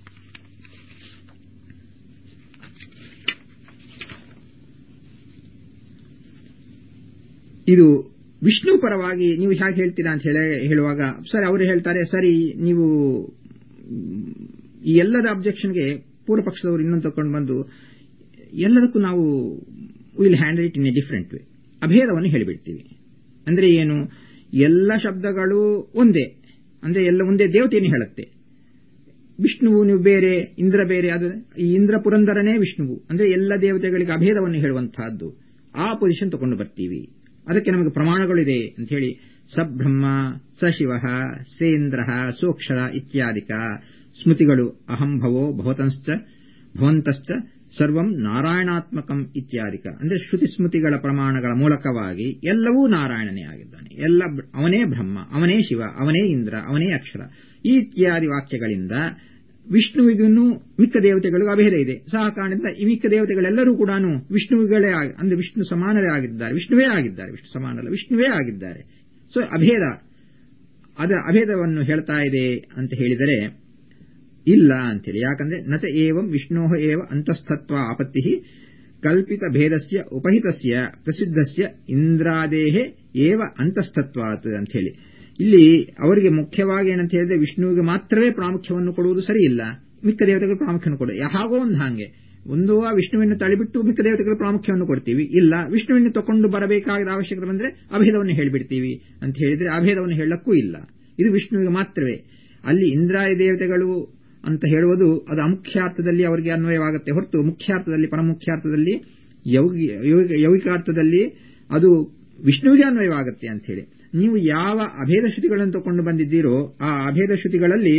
ಇದು ವಿಷ್ಣು ಪರವಾಗಿ ನೀವು ಹೇಗೆ ಹೇಳ್ತೀರಾ ಅಂತ ಹೇಳಿ ಹೇಳುವಾಗ ಸರಿ ಅವರು ಹೇಳ್ತಾರೆ ಸರಿ ನೀವು ಈ ಎಲ್ಲದ ಅಬ್ಜೆಕ್ಷನ್ಗೆ ಪೂರ್ವ ಪಕ್ಷದವರು ಇನ್ನೊಂದು ತಕೊಂಡು ಬಂದು ಎಲ್ಲದಕ್ಕೂ ನಾವು will handle it in a different way ಅಭೇದವನ್ನು ಹೇಳಿಬಿಡ್ತೀವಿ ಅಂದ್ರೆ ಏನು ಎಲ್ಲ ಶಬ್ದಗಳು ಒಂದೇ ಅಂದ್ರೆ ಎಲ್ಲ ಒಂದೇ ದೇವತೆಯನ್ನು ಹೇಳುತ್ತೆ ವಿಷ್ಣುವು ನೀವು ಬೇರೆ ಇಂದ್ರ ಬೇರೆ ಅದು ಈ ಇಂದ್ರ ಪುರಂದರನೇ ವಿಷ್ಣುವು ಅಂದ್ರೆ ಎಲ್ಲ ದೇವತೆಗಳಿಗೆ ಅಭೇದವನ್ನು ಹೇಳುವಂತಹದ್ದು ಆ ಪೊಸಿಷನ್ ತಗೊಂಡು ಬರ್ತೀವಿ ಅದಕ್ಕೆ ನಮಗೆ ಪ್ರಮಾಣಗಳಿದೆ ಅಂತ ಹೇಳಿ ಸಬ್ರಹ್ಮ ಸಶಿವ ಸೇಂದ್ರ ಸೋಕ್ಷರ ಇತ್ಯಾದಿಕ ಸ್ಮೃತಿಗಳು ಅಹಂಭವೋ ಭವತಂಶ್ಚ ಭವಂತಶ್ಚ ಸರ್ವಂ ನಾರಾಯಣಾತ್ಮಕಂ ಇತ್ಯಾದಿಕ ಅಂದ್ರೆ ಶ್ರುತಿ ಸ್ಮೃತಿಗಳ ಪ್ರಮಾಣಗಳ ಮೂಲಕವಾಗಿ ಎಲ್ಲವೂ ನಾರಾಯಣನೇ ಆಗಿದ್ದಾನೆ ಎಲ್ಲ ಅವನೇ ಬ್ರಹ್ಮ ಅವನೇ ಶಿವ ಅವನೇ ಇಂದ್ರ ಅವನೇ ಅಕ್ಷರ ಈ ಇತ್ಯಾದಿ ವಾಕ್ಯಗಳಿಂದ ವಿಷ್ಣುವಿಗೂ ಮಿಕ್ಕ ದೇವತೆಗಳಿಗೂ ಅಭೇದ ಇದೆ ಸಹ ಕಾರಣದಿಂದ ಈ ಮಿಕ್ಕ ದೇವತೆಗಳೆಲ್ಲರೂ ಕೂಡ ವಿಷ್ಣುವಿಗಳೇ ಅಂದ್ರೆ ವಿಷ್ಣು ಸಮಾನರೇ ಆಗಿದ್ದಾರೆ ವಿಷ್ಣುವೇ ಆಗಿದ್ದಾರೆ ವಿಷ್ಣು ಸಮಾನಲ್ಲ ವಿಷ್ಣುವೇ ಆಗಿದ್ದಾರೆ ಸೊ ಅಭೇದ ಅದರ ಅಭೇದವನ್ನು ಹೇಳ್ತಾ ಇದೆ ಅಂತ ಹೇಳಿದರೆ ಇಲ್ಲ ಅಂತೇಳಿ ಯಾಕಂದ್ರೆ ನಚ ಏವಂ ವಿಷ್ಣೋ ಏವ ಅಂತಸ್ಥತ್ವ ಆಪತ್ತಿ ಕಲ್ಪಿತ ಭೇದಸ್ಯ ಉಪಹಿತಸ್ಯ ಪ್ರಸಿದ್ಧಸ್ಯ ಇಂದ್ರಾದೇಹೇ ಏವ ಅಂತಸ್ಥತ್ವಾತ್ ಅಂತ ಹೇಳಿ ಇಲ್ಲಿ ಅವರಿಗೆ ಮುಖ್ಯವಾಗಿ ಏನಂತ ಹೇಳಿದ್ರೆ ವಿಷ್ಣುವಿಗೆ ಮಾತ್ರವೇ ಪ್ರಾಮುಖ್ಯವನ್ನು ಕೊಡುವುದು ಸರಿ ಇಲ್ಲ ಮಿಕ್ಕ ದೇವತೆಗಳು ಪ್ರಾಮುಖ್ಯವನ್ನು ಕೊಡುವುದು ಹಾಗೋ ಒಂದು ಹಾಗೆ ಒಂದು ಆ ವಿಷ್ಣುವಿನ ತಳಿಬಿಟ್ಟು ಮಿಕ್ಕ ದೇವತೆಗಳ ಪ್ರಾಮುಖ್ಯವನ್ನು ಕೊಡ್ತೀವಿ ಇಲ್ಲ ವಿಷ್ಣುವಿನ ತಕೊಂಡು ಬರಬೇಕಾದ ಅವಶ್ಯಕತೆ ಬಂದ್ರೆ ಅಭೇದವನ್ನು ಹೇಳಿಬಿಡ್ತೀವಿ ಅಂತ ಹೇಳಿದ್ರೆ ಅಭೇದವನ್ನು ಹೇಳಕ್ಕೂ ಇಲ್ಲ ಇದು ವಿಷ್ಣುವಿಗೆ ಮಾತ್ರವೇ ಅಲ್ಲಿ ಇಂದ್ರಾಯ ದೇವತೆಗಳು ಅಂತ ಹೇಳುವುದು ಅದು ಅಮುಖ್ಯಾರ್ಥದಲ್ಲಿ ಅವರಿಗೆ ಅನ್ವಯವಾಗುತ್ತೆ ಹೊರತು ಮುಖ್ಯಾರ್ಥದಲ್ಲಿ ಪರಮುಖ್ಯಾರ್ಥದಲ್ಲಿ ಯೌಗಿಕಾರ್ಥದಲ್ಲಿ ಅದು ವಿಷ್ಣುವಿಗೆ ಅನ್ವಯವಾಗುತ್ತೆ ಅಂತ ಹೇಳಿ ನೀವು ಯಾವ ಅಭೇದ ಶ್ರುತಿಗಳನ್ನು ತಗೊಂಡು ಬಂದಿದ್ದೀರೋ ಆ ಅಭೇದ ಶ್ರುತಿಗಳಲ್ಲಿ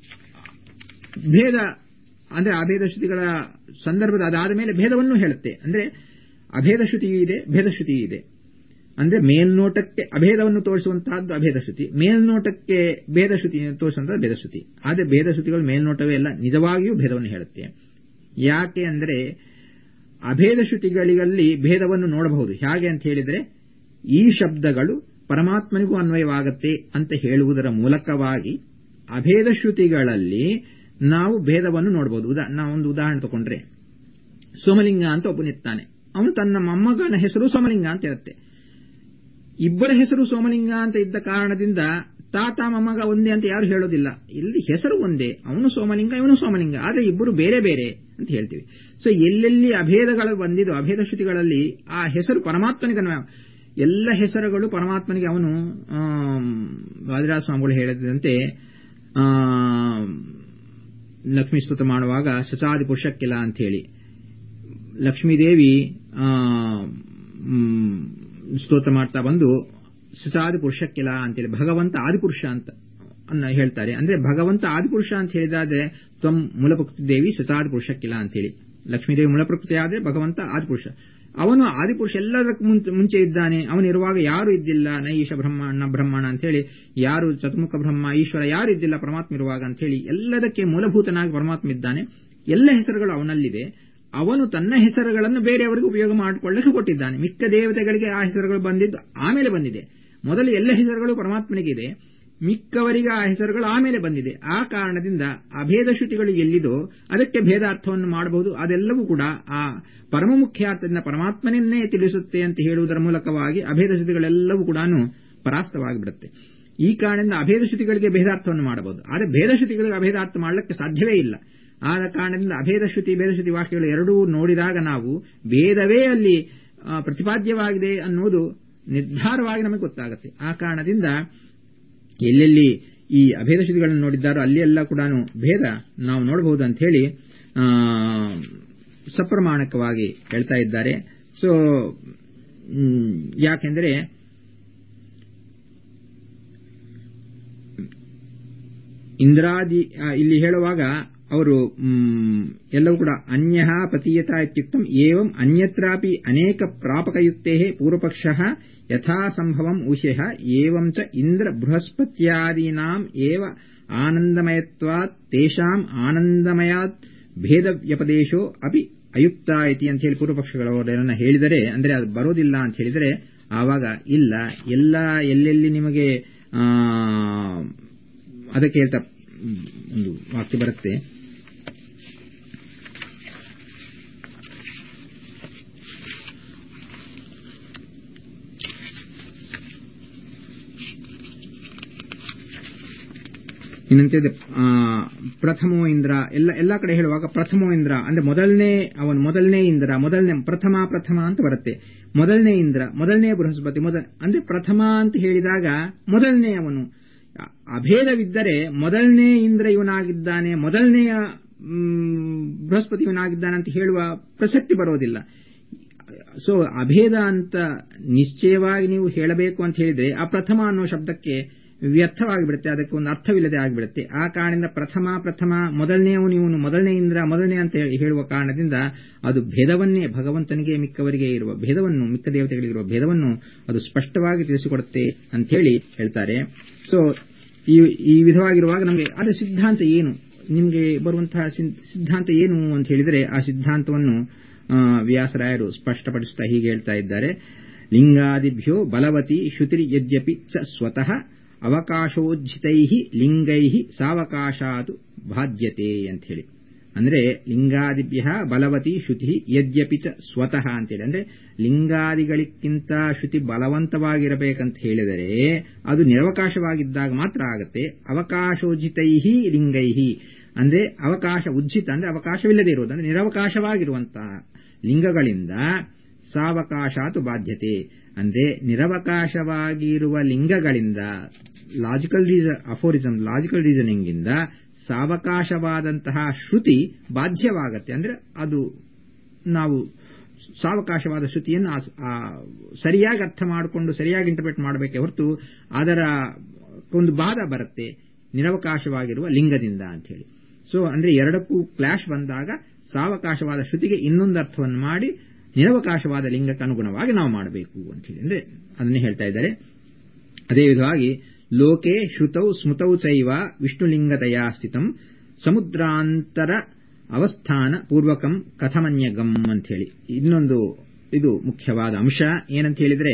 ಭೇದ ಅಂದ್ರೆ ಅಭೇದ ಶ್ರುತಿಗಳ ಸಂದರ್ಭದ ಅದಾದ ಮೇಲೆ ಭೇದವನ್ನು ಹೇಳುತ್ತೆ ಅಂದ್ರೆ ಅಭೇದ ಶ್ರುತಿಯೂ ಇದೆ ಭೇದ ಶ್ರುತಿಯೂ ಇದೆ ಅಂದ್ರೆ ಮೇಲ್ನೋಟಕ್ಕೆ ಅಭೇದವನ್ನು ತೋರಿಸುವಂತಹದ್ದು ಅಭೇದ ಶ್ರುತಿ ಮೇಲ್ನೋಟಕ್ಕೆ ಭೇದ ಶ್ರುತಿ ತೋರಿಸುವಂತಹ ಭೇದ ಶ್ರುತಿ ಆದರೆ ಭೇದ ಶ್ರುತಿಗಳು ಮೇಲ್ನೋಟವೇ ಅಲ್ಲ ನಿಜವಾಗಿಯೂ ಭೇದವನ್ನು ಹೇಳುತ್ತೆ ಯಾಕೆ ಅಂದ್ರೆ ಅಭೇದ ಶ್ರುತಿಗಳಲ್ಲಿ ಭೇದವನ್ನು ನೋಡಬಹುದು ಹೇಗೆ ಅಂತ ಹೇಳಿದ್ರೆ ಈ ಶಬ್ದಗಳು ಪರಮಾತ್ಮನಿಗೂ ಅನ್ವಯವಾಗತ್ತೆ ಅಂತ ಹೇಳುವುದರ ಮೂಲಕವಾಗಿ ಅಭೇದ ಶ್ರುತಿಗಳಲ್ಲಿ ನಾವು ಭೇದವನ್ನು ನೋಡಬಹುದು ಉದಾ ನಾವು ಒಂದು ಉದಾಹರಣೆ ತಗೊಂಡ್ರೆ ಸೋಮಲಿಂಗ ಅಂತ ಒಬ್ಬನಿರ್ತಾನೆ ಅವನು ತನ್ನ ಮೊಮ್ಮಗನ ಹೆಸರು ಸೋಮಲಿಂಗ ಅಂತ ಇರುತ್ತೆ ಇಬ್ಬರ ಹೆಸರು ಸೋಮಲಿಂಗ ಅಂತ ಇದ್ದ ಕಾರಣದಿಂದ ತಾತ ಮೊಮ್ಮಗ ಒಂದೇ ಅಂತ ಯಾರು ಹೇಳೋದಿಲ್ಲ ಇಲ್ಲಿ ಹೆಸರು ಒಂದೇ ಅವನು ಸೋಮಲಿಂಗ ಇವನು ಸೋಮಲಿಂಗ ಆದರೆ ಇಬ್ಬರು ಬೇರೆ ಬೇರೆ ಅಂತ ಹೇಳ್ತೀವಿ ಸೊ ಎಲ್ಲೆಲ್ಲಿ ಅಭೇದಗಳು ಬಂದಿದ್ದು ಅಭೇದ ಶ್ರುತಿಗಳಲ್ಲಿ ಆ ಹೆಸರು ಪರಮಾತ್ಮನಿಗೆ ಎಲ್ಲ ಹೆಸರುಗಳು ಪರಮಾತ್ಮನಿಗೆ ಅವನು ವಾದಿರಾಜ ಸ್ವಾಮಿಗಳು ಹೇಳಿದಂತೆ ಲಕ್ಷ್ಮೀ ಸ್ತುತ ಮಾಡುವಾಗ ಸಚಾದಿ ಪುರುಷಕ್ಕಿಲ್ಲ ಅಂತ ಹೇಳಿ ಲಕ್ಷ್ಮೀದೇವಿ ಸ್ತೋತ್ರ ಮಾಡ್ತಾ ಬಂದು ಸಚಾದಿ ಪುರುಷಕ್ಕಿಲ್ಲ ಅಂತೇಳಿ ಭಗವಂತ ಆದಿಪುರುಷ ಅಂತ ಅನ್ನ ಹೇಳ್ತಾರೆ ಅಂದ್ರೆ ಭಗವಂತ ಆದಿಪುರುಷ ಅಂತ ಹೇಳಿದಾದ್ರೆ ತ್ವಂ ಮೂಲಪ್ರಕೃತಿ ದೇವಿ ಸಚಾದಿ ಪುರುಷಕ್ಕಿಲ್ಲ ಅಂತೇಳಿ ಲಕ್ಷ್ಮೀದೇವಿ ಮೂಲಪ್ರಕೃತಿ ಆದ್ರೆ ಭಗವಂತ ಆದಿಪುರುಷ ಅವನು ಆದಿಪುರುಷ ಎಲ್ಲದಕ್ಕೂ ಮುಂಚೆ ಇದ್ದಾನೆ ಅವನಿರುವಾಗ ಯಾರು ಇದ್ದಿಲ್ಲ ನೈಷ ಬ್ರಹ್ಮಣ್ಣ ಬ್ರಹ್ಮಣ ಅಂತ ಹೇಳಿ ಯಾರು ಚತುರ್ಮುಖ ಬ್ರಹ್ಮ ಈಶ್ವರ ಯಾರು ಇದ್ದಿಲ್ಲ ಪರಮಾತ್ಮ ಇರುವಾಗ ಅಂತ ಹೇಳಿ ಎಲ್ಲದಕ್ಕೆ ಮೂಲಭೂತನಾಗಿ ಪರಮಾತ್ಮ ಇದ್ದಾನೆ ಎಲ್ಲ ಹೆಸರುಗಳು ಅವನಲ್ಲಿದೆ ಅವನು ತನ್ನ ಹೆಸರುಗಳನ್ನು ಬೇರೆಯವರಿಗೆ ಉಪಯೋಗ ಮಾಡಿಕೊಳ್ಳಕ್ಕೆ ಕೊಟ್ಟಿದ್ದಾನೆ ಮಿಕ್ಕ ದೇವತೆಗಳಿಗೆ ಆ ಹೆಸರುಗಳು ಬಂದಿದ್ದು ಆಮೇಲೆ ಬಂದಿದೆ ಮೊದಲು ಎಲ್ಲ ಹೆಸರುಗಳು ಪರಮಾತ್ಮನಿಗಿದೆ ಮಿಕ್ಕವರಿಗೆ ಆ ಹೆಸರುಗಳು ಆಮೇಲೆ ಬಂದಿದೆ ಆ ಕಾರಣದಿಂದ ಅಭೇದ ಶ್ರುತಿಗಳು ಎಲ್ಲಿದೋ ಅದಕ್ಕೆ ಭೇದಾರ್ಥವನ್ನು ಮಾಡಬಹುದು ಅದೆಲ್ಲವೂ ಕೂಡ ಆ ಪರಮ ಮುಖ್ಯಾರ್ಥದಿಂದ ಪರಮಾತ್ಮನನ್ನೇ ತಿಳಿಸುತ್ತೆ ಅಂತ ಹೇಳುವುದರ ಮೂಲಕವಾಗಿ ಅಭೇದ ಶ್ರುತಿಗಳೆಲ್ಲವೂ ಕೂಡ ಪರಾಸ್ತವಾಗಿಬಿಡುತ್ತೆ ಈ ಕಾರಣದಿಂದ ಅಭೇದ ಶ್ರುತಿಗಳಿಗೆ ಭೇದಾರ್ಥವನ್ನು ಮಾಡಬಹುದು ಆದರೆ ಭೇದ ಶ್ರುತಿಗಳಿಗೆ ಅಭೇದಾರ್ಥ ಮಾಡಲಿಕ್ಕೆ ಸಾಧ್ಯವೇ ಇಲ್ಲ ಆದ ಕಾರಣದಿಂದ ಅಭೇದ ಶ್ರುತಿ ಭೇದ ಶ್ರುತಿ ವಾಕ್ಯಗಳು ಎರಡೂ ನೋಡಿದಾಗ ನಾವು ಭೇದವೇ ಅಲ್ಲಿ ಪ್ರತಿಪಾದ್ಯವಾಗಿದೆ ಅನ್ನುವುದು ನಿರ್ಧಾರವಾಗಿ ನಮಗೆ ಗೊತ್ತಾಗುತ್ತೆ ಆ ಕಾರಣದಿಂದ ಎಲ್ಲೆಲ್ಲಿ ಈ ಅಭೇದ ಶ್ರುತಿಗಳನ್ನು ನೋಡಿದ್ದಾರೋ ಅಲ್ಲಿ ಎಲ್ಲ ಕೂಡ ಭೇದ ನಾವು ನೋಡಬಹುದು ಅಂತ ಹೇಳಿ ಸಪ್ರಮಾಣಕವಾಗಿ ಹೇಳ್ತಾ ಇದ್ದಾರೆ ಸೊ ಯಾಕೆಂದ್ರೆ ಇಂದ್ರಾದಿ ಇಲ್ಲಿ ಹೇಳುವಾಗ ಅವರು ಎಲ್ಲವೂ ಕೂಡ ಅನ್ಯ ಪ್ರತೀಯತ ಇತ್ಯುಕ್ತಂ ಏವಂ ಅನ್ಯತ್ರಾಪಿ ಅನೇಕ ಪ್ರಾಪಕಯುಕ್ತೆ ಪೂರ್ವಪಕ್ಷ ಯಥಾ ಸಂಭವಂ ಉಷಃ ಏವಂ ಚ ಇಂದ್ರ ಬೃಹಸ್ಪತ್ಯಾದೀನಾಂ ಏವ ಆನಂದಮಯತ್ವಾತ್ ತೇಷಾಂ ಆನಂದಮಯಾತ್ ಭೇದ ವ್ಯಪದೇಶೋ ಅಪಿ ಅಯುಕ್ತ ಇತಿ ಅಂತ ಹೇಳಿ ಪೂರ್ವಪಕ್ಷಗಳವರನ್ನ ಹೇಳಿದರೆ ಅಂದ್ರೆ ಅದು ಬರೋದಿಲ್ಲ ಅಂತ ಹೇಳಿದರೆ ಆವಾಗ ಇಲ್ಲ ಎಲ್ಲ ಎಲ್ಲೆಲ್ಲಿ ನಿಮಗೆ ಅದಕ್ಕೆ ಹೇಳ್ತಾ ಒಂದು ವಾಕ್ಯ ಬರುತ್ತೆ ಇನ್ನಂತಿದೆ ಪ್ರಥಮೋ ಇಂದ್ರ ಎಲ್ಲ ಎಲ್ಲಾ ಕಡೆ ಹೇಳುವಾಗ ಪ್ರಥಮೋ ಇಂದ್ರ ಅಂದ್ರೆ ಮೊದಲನೇ ಅವನು ಮೊದಲನೇ ಇಂದ್ರ ಮೊದಲನೇ ಪ್ರಥಮ ಪ್ರಥಮ ಅಂತ ಬರುತ್ತೆ ಮೊದಲನೇ ಇಂದ್ರ ಮೊದಲನೇ ಬೃಹಸ್ಪತಿ ಮೊದಲ ಅಂದ್ರೆ ಪ್ರಥಮ ಅಂತ ಹೇಳಿದಾಗ ಮೊದಲನೇ ಅವನು ಅಭೇದವಿದ್ದರೆ ಮೊದಲನೇ ಇಂದ್ರ ಇವನಾಗಿದ್ದಾನೆ ಮೊದಲನೆಯ ಬೃಹಸ್ಪತಿ ಇವನಾಗಿದ್ದಾನೆ ಅಂತ ಹೇಳುವ ಪ್ರಸಕ್ತಿ ಬರೋದಿಲ್ಲ ಸೊ ಅಭೇದ ಅಂತ ನಿಶ್ಚಯವಾಗಿ ನೀವು ಹೇಳಬೇಕು ಅಂತ ಹೇಳಿದ್ರೆ ಆ ಪ್ರಥಮ ಅನ್ನೋ ಶಬ್ದಕ್ಕೆ ವ್ಯರ್ಥವಾಗಿ ಬಿಡುತ್ತೆ ಅದಕ್ಕೆ ಒಂದು ಅರ್ಥವಿಲ್ಲದೆ ಆಗಿಬಿಡುತ್ತೆ ಆ ಕಾರಣದಿಂದ ಪ್ರಥಮ ಪ್ರಥಮ ಮೊದಲನೆಯವನು ಇವನು ಮೊದಲನೇ ಇಂದ್ರ ಮೊದಲನೇ ಅಂತ ಹೇಳುವ ಕಾರಣದಿಂದ ಅದು ಭೇದವನ್ನೇ ಭಗವಂತನಿಗೆ ಮಿಕ್ಕವರಿಗೆ ಇರುವ ಭೇದವನ್ನು ಮಿಕ್ಕ ದೇವತೆಗಳಿಗಿರುವ ಭೇದವನ್ನು ಅದು ಸ್ಪಷ್ಟವಾಗಿ ತಿಳಿಸಿಕೊಡುತ್ತೆ ಅಂತ ಹೇಳಿ ಹೇಳ್ತಾರೆ ಸೊ ಈ ಈ ವಿಧವಾಗಿರುವಾಗ ನಮಗೆ ಅದರ ಸಿದ್ಧಾಂತ ಏನು ನಿಮಗೆ ಬರುವಂತಹ ಸಿದ್ಧಾಂತ ಏನು ಅಂತ ಹೇಳಿದರೆ ಆ ಸಿದ್ಧಾಂತವನ್ನು ವ್ಯಾಸರಾಯರು ಸ್ಪಷ್ಟಪಡಿಸುತ್ತಾ ಹೀಗೆ ಹೇಳ್ತಾ ಇದ್ದಾರೆ ಲಿಂಗಾದಿಭ್ಯೋ ಬಲವತಿ ಶ್ರುತಿರಿ ಯದ್ಯಪಿ ಚ ಸ್ವತಃ ಅವಕಾಶೋಜ್ಜಿತೈ ಲಿಂಗೈ ಸಾವಕಾಶಾತು ಬಾಧ್ಯತೆ ಅಂತ ಹೇಳಿ ಅಂದ್ರೆ ಲಿಂಗಾದಿಭ್ಯ ಬಲವತಿ ಶ್ರುತಿ ಯದ್ಯಪಿ ಚ ಸ್ವತಃ ಅಂತೇಳಿ ಅಂದ್ರೆ ಲಿಂಗಾದಿಗಳಿಗಿಂತ ಶ್ರುತಿ ಬಲವಂತವಾಗಿರಬೇಕಂತ ಹೇಳಿದರೆ ಅದು ನಿರವಕಾಶವಾಗಿದ್ದಾಗ ಮಾತ್ರ ಆಗತ್ತೆ ಅವಕಾಶೋಜಿತೈ ಲಿಂಗೈ ಅಂದ್ರೆ ಅವಕಾಶ ಉಜ್ಜಿತ ಅಂದ್ರೆ ಅವಕಾಶವಿಲ್ಲದೆ ಇರುವುದು ಅಂದ್ರೆ ನಿರವಕಾಶವಾಗಿರುವಂತಹ ಲಿಂಗಗಳಿಂದ ಸಾವಕಾಶಾತು ಬಾಧ್ಯತೆ ಅಂದ್ರೆ ನಿರವಕಾಶವಾಗಿರುವ ಲಿಂಗಗಳಿಂದ logical reason aphorism logical reasoning ಇಂದ ಸಾವಕಾಶವಾದಂತಹ ಶ್ರುತಿ ಬಾಧ್ಯವಾಗತ್ತೆ ಅಂದ್ರೆ ಅದು ನಾವು ಸಾವಕಾಶವಾದ ಶ್ರುತಿಯನ್ನು ಸರಿಯಾಗಿ ಅರ್ಥ ಮಾಡಿಕೊಂಡು ಸರಿಯಾಗಿ ಇಂಟರ್ಪ್ರೇಟ್ ಮಾಡಬೇಕೆ ಹೊರತು ಅದರ ಒಂದು ಬಾಧ ಬರುತ್ತೆ ನಿರವಕಾಶವಾಗಿರುವ ಲಿಂಗದಿಂದ ಅಂತ ಹೇಳಿ ಸೊ ಅಂದ್ರೆ ಎರಡಕ್ಕೂ ಕ್ಲಾಶ್ ಬಂದಾಗ ಸಾವಕಾಶವಾದ ಶ್ರುತಿಗೆ ಇನ್ನೊಂದು ಅರ್ಥವನ್ನು ಮಾಡಿ ನಿರವಕಾಶವಾದ ಲಿಂಗಕ್ಕೆ ಅನುಗುಣವಾಗಿ ನಾವು ಮಾಡಬೇಕು ಅಂತ ಹೇಳಿ ಅಂದ್ರೆ ಅದನ್ನೇ ಹೇಳ್ತಾ ಇದ್ದಾರೆ ಅದೇ ವಿಧವಾಗಿ ಲೋಕೆ ಶ್ರುತೌ ಸ್ಮೃತೌ ಚೈವ ವಿಷ್ಣುಲಿಂಗತೆಯ ಸ್ಥಿತಂ ಸಮುದ್ರಾಂತರ ಅವಸ್ಥಾನ ಪೂರ್ವಕಂ ಕಥಮನ್ಯಗಂ ಅಂತ ಹೇಳಿ ಇನ್ನೊಂದು ಇದು ಮುಖ್ಯವಾದ ಅಂಶ ಏನಂತ ಹೇಳಿದ್ರೆ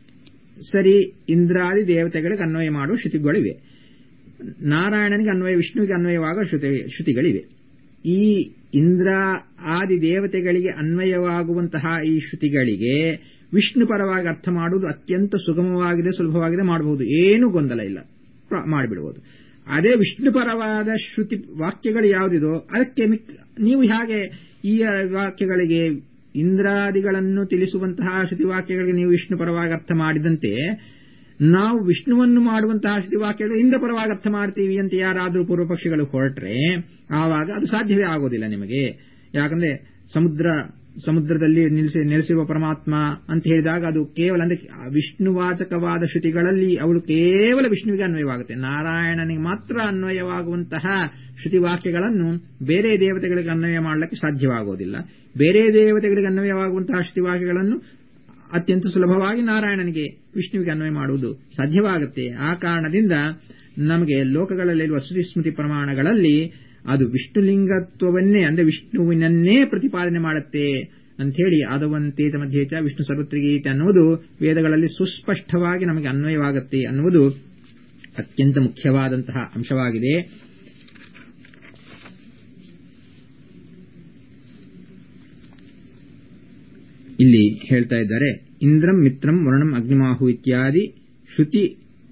ಸರಿ ಇಂದ್ರಾದಿ ದೇವತೆಗಳಿಗೆ ಅನ್ವಯ ಮಾಡುವ ಶ್ರುತಿಗಳಿವೆ ನಾರಾಯಣನಿಗೆ ಅನ್ವಯ ವಿಷ್ಣುವಿಗೆ ಅನ್ವಯವಾಗುವ ಶ್ರುತಿಗಳಿವೆ ಈ ಇಂದ್ರ ಆದಿ ದೇವತೆಗಳಿಗೆ ಅನ್ವಯವಾಗುವಂತಹ ಈ ಶ್ರುತಿಗಳಿಗೆ ವಿಷ್ಣು ಪರವಾಗಿ ಅರ್ಥ ಮಾಡುವುದು ಅತ್ಯಂತ ಸುಗಮವಾಗಿದೆ ಸುಲಭವಾಗಿದೆ ಮಾಡಬಹುದು ಏನೂ ಗೊಂದಲ ಇಲ್ಲ ಮಾಡಿಬಿಡಬಹುದು ಅದೇ ವಿಷ್ಣು ಪರವಾದ ಶ್ರುತಿ ವಾಕ್ಯಗಳು ಯಾವುದಿದೋ ಅದಕ್ಕೆ ನೀವು ಹೇಗೆ ಈ ವಾಕ್ಯಗಳಿಗೆ ಇಂದ್ರಾದಿಗಳನ್ನು ತಿಳಿಸುವಂತಹ ಶ್ರುತಿ ವಾಕ್ಯಗಳಿಗೆ ನೀವು ವಿಷ್ಣು ಪರವಾಗಿ ಅರ್ಥ ಮಾಡಿದಂತೆ ನಾವು ವಿಷ್ಣುವನ್ನು ಮಾಡುವಂತಹ ಶ್ರುತಿ ವಾಕ್ಯಗಳು ಇಂದ್ರ ಪರವಾಗಿ ಅರ್ಥ ಮಾಡ್ತೀವಿ ಅಂತ ಯಾರಾದರೂ ಪೂರ್ವ ಪಕ್ಷಿಗಳು ಹೊರಟ್ರೆ ಆವಾಗ ಅದು ಸಾಧ್ಯವೇ ಆಗೋದಿಲ್ಲ ನಿಮಗೆ ಯಾಕಂದ್ರೆ ಸಮುದ್ರ ಸಮುದ್ರದಲ್ಲಿ ನಿಲ್ಲಿಸಿ ನೆಲೆಸಿರುವ ಪರಮಾತ್ಮ ಅಂತ ಹೇಳಿದಾಗ ಅದು ಕೇವಲ ಅಂದ್ರೆ ವಿಷ್ಣುವಾಚಕವಾದ ಶ್ರುತಿಗಳಲ್ಲಿ ಅವಳು ಕೇವಲ ವಿಷ್ಣುವಿಗೆ ಅನ್ವಯವಾಗುತ್ತೆ ನಾರಾಯಣನಿಗೆ ಮಾತ್ರ ಅನ್ವಯವಾಗುವಂತಹ ಶ್ರುತಿ ವಾಕ್ಯಗಳನ್ನು ಬೇರೆ ದೇವತೆಗಳಿಗೆ ಅನ್ವಯ ಮಾಡಲಿಕ್ಕೆ ಸಾಧ್ಯವಾಗುವುದಿಲ್ಲ ಬೇರೆ ದೇವತೆಗಳಿಗೆ ಅನ್ವಯವಾಗುವಂತಹ ಶ್ರುತಿ ವಾಕ್ಯಗಳನ್ನು ಅತ್ಯಂತ ಸುಲಭವಾಗಿ ನಾರಾಯಣನಿಗೆ ವಿಷ್ಣುವಿಗೆ ಅನ್ವಯ ಮಾಡುವುದು ಸಾಧ್ಯವಾಗುತ್ತೆ ಆ ಕಾರಣದಿಂದ ನಮಗೆ ಲೋಕಗಳಲ್ಲಿರುವ ಶ್ರುತಿ ಸ್ಮೃತಿ ಪ್ರಮಾಣಗಳಲ್ಲಿ ಅದು ವಿಷ್ಣುಲಿಂಗತ್ವವನ್ನೇ ಅಂದ್ರೆ ವಿಷ್ಣುವಿನನ್ನೇ ಪ್ರತಿಪಾದನೆ ಮಾಡುತ್ತೆ ಅಂಥೇಳಿ ಆದವಂತೇತ ಮಧ್ಯೇಚ ವಿಷ್ಣು ಸರ್ವತ್ರಿಗೀತೆ ಅನ್ನುವುದು ವೇದಗಳಲ್ಲಿ ಸುಸ್ಪಷ್ಟವಾಗಿ ನಮಗೆ ಅನ್ವಯವಾಗುತ್ತೆ ಅನ್ನುವುದು ಅತ್ಯಂತ ಮುಖ್ಯವಾದಂತಹ ಅಂಶವಾಗಿದೆ ಇಲ್ಲಿ ಹೇಳ್ತಾ ಇದ್ದಾರೆ ಇಂದ್ರಂ ಮಿತ್ರಂ ವರ್ಣಂ ಅಗ್ನಿಮಾಹು ಇತ್ಯಾದಿ ಶ್ರುತಿ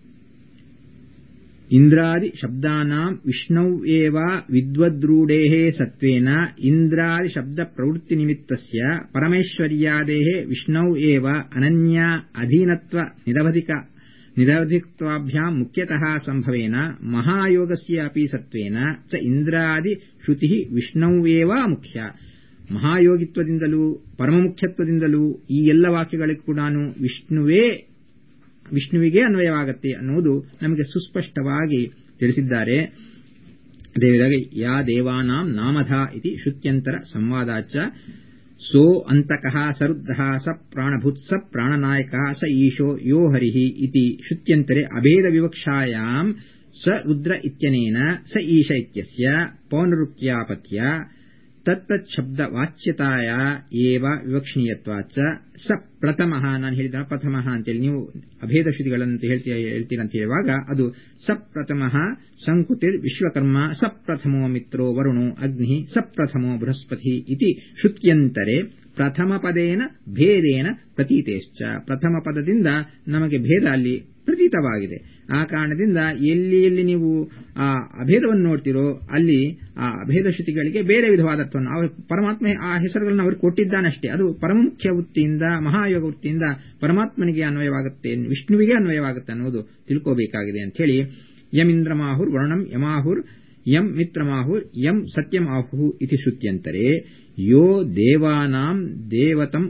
ಇಂದ್ರಾದಿ ಶಬ್ದಾನಾಂ ವಿಷ್ಣೌ ಏವ ವಿದ್ವದ್ರೂಢೇಃ ಸತ್ವೇನ ಇಂದ್ರಾದಿ ಶಬ್ದ ಪ್ರವೃತ್ತಿ ನಿಮಿತ್ತಸ್ಯ ಪರಮೇಶ್ವರ್ಯಾದೇಃ ವಿಷ್ಣೌ ಏವ ಅನನ್ಯ ಅಧೀನತ್ವ ನಿರವಧಿಕ ನಿರವಧಿತ್ವಾಭ್ಯಾಂ ಮುಖ್ಯತಃ ಸಂಭವೇನ ಮಹಾಯೋಗಸ್ಯ ಅಪಿ ಸತ್ವೇನ ಚ ಇಂದ್ರಾದಿ ಶ್ರುತಿ ವಿಷ್ಣೌ ಏವ ಮುಖ್ಯ ಮಹಾಯೋಗಿತ್ವದಿಂದಲೂ ಪರಮಮುಖ್ಯತ್ವದಿಂದಲೂ ಈ ಎಲ್ಲ ವಾಕ್ಯಗಳಿಗೂ ಕೂಡ ವಿಷ್ಣುವೇ ವಿಷ್ಣುವಿಗೆ ಅನ್ವಯವಾಗುತ್ತೆ ಅನ್ನುವುದು ನಮಗೆ ಸುಸ್ಪಷ್ಟವಾಗಿ ತಿಳಿಸಿದ್ದಾರೆ ಅದೇವಿಧವಾಗಿ ಯಾ ದೇವಾನಾಂ ನಾಮಧ ಇತಿ ಶ್ರುತ್ಯಂತರ ಸಂವಾದಾಚ ಸೋ ಅಂತಕಃ ಸರುದ್ಧಃ ಸ ಪ್ರಾಣಭೂತ್ ಸ ಪ್ರಾಣನಾಯಕಃ ಸ ಈಶೋ ಯೋ ಹರಿಃ ಇತಿ ಶ್ರುತ್ಯಂತರೆ ಅಭೇದ ವಿವಕ್ಷಾಯಾಂ ಸ ರುದ್ರ ಇತ್ಯನೇನ ಸ ಈಶ ಇತ್ಯಸ್ಯ ಪೌನರುಕ್ತ್ಯಾಪತ್ಯ ತತ್ತಚ್ಛಬ್ದ ವಾಚ್ಯತಾಯ ಏವ ವಿವಕ್ಷಣೀಯತ್ವಾಚ ಸ ಪ್ರಥಮಃ ನಾನು ಹೇಳಿದ ಪ್ರಥಮಃ ಅಂತೇಳಿ ನೀವು ಅಭೇದ ಶ್ರುತಿಗಳಂತ ಹೇಳ್ತೀರ ಹೇಳ್ತೀರ ಅಂತ ಹೇಳುವಾಗ ಅದು ಸಪ್ರಥಮಃ ಸಂಕುತಿರ್ ವಿಶ್ವಕರ್ಮ ಸಪ್ರಥಮೋ ಮಿತ್ರೋ ವರುಣೋ ಅಗ್ನಿ ಸಪ್ರಥಮೋ ಬೃಹಸ್ಪತಿ ಇತಿ ಶ್ರುತ್ಯಂತರೆ ಪ್ರಥಮ ಪದೇನ ಭೇದೇನ ಪ್ರತೀತೇಶ್ಚ ಪ್ರಥಮ ಪದದಿಂದ ನಮಗೆ ಭೇದ ಅಲ್ಲಿ ಪ್ರತೀತವಾಗಿದೆ ಆ ಕಾರಣದಿಂದ ಎಲ್ಲಿ ಎಲ್ಲಿ ನೀವು ಆ ಅಭೇದವನ್ನು ನೋಡ್ತಿರೋ ಅಲ್ಲಿ ಆ ಅಭೇದ ಶ್ರುತಿಗಳಿಗೆ ಬೇರೆ ವಿಧವಾದ ಅರ್ಥವನ್ನು ಅವರು ಪರಮಾತ್ಮ ಆ ಹೆಸರುಗಳನ್ನು ಅವರು ಕೊಟ್ಟಿದ್ದಾನಷ್ಟೇ ಅದು ಪರಮುಖ್ಯ ವೃತ್ತಿಯಿಂದ ಮಹಾಯೋಗ ವೃತ್ತಿಯಿಂದ ಪರಮಾತ್ಮನಿಗೆ ಅನ್ವಯವಾಗುತ್ತೆ ವಿಷ್ಣುವಿಗೆ ಅನ್ವಯವಾಗುತ್ತೆ ಅನ್ನೋದು ತಿಳ್ಕೋಬೇಕಾಗಿದೆ ಅಂತ ಹೇಳಿ ಯಮಿಂದ್ರಮಾಹುರ್ ವರ್ಣಂ ಯಮಾಹುರ್ ಯಂ ಮಿತ್ರಮಾಹುರ್ ಯಂ ಸತ್ಯಮಾಹು ಇತಿ ಶ್ರುತ್ಯಂತರೆ ಯೋ ದೇವಾನಾಂ ದೇವತಂ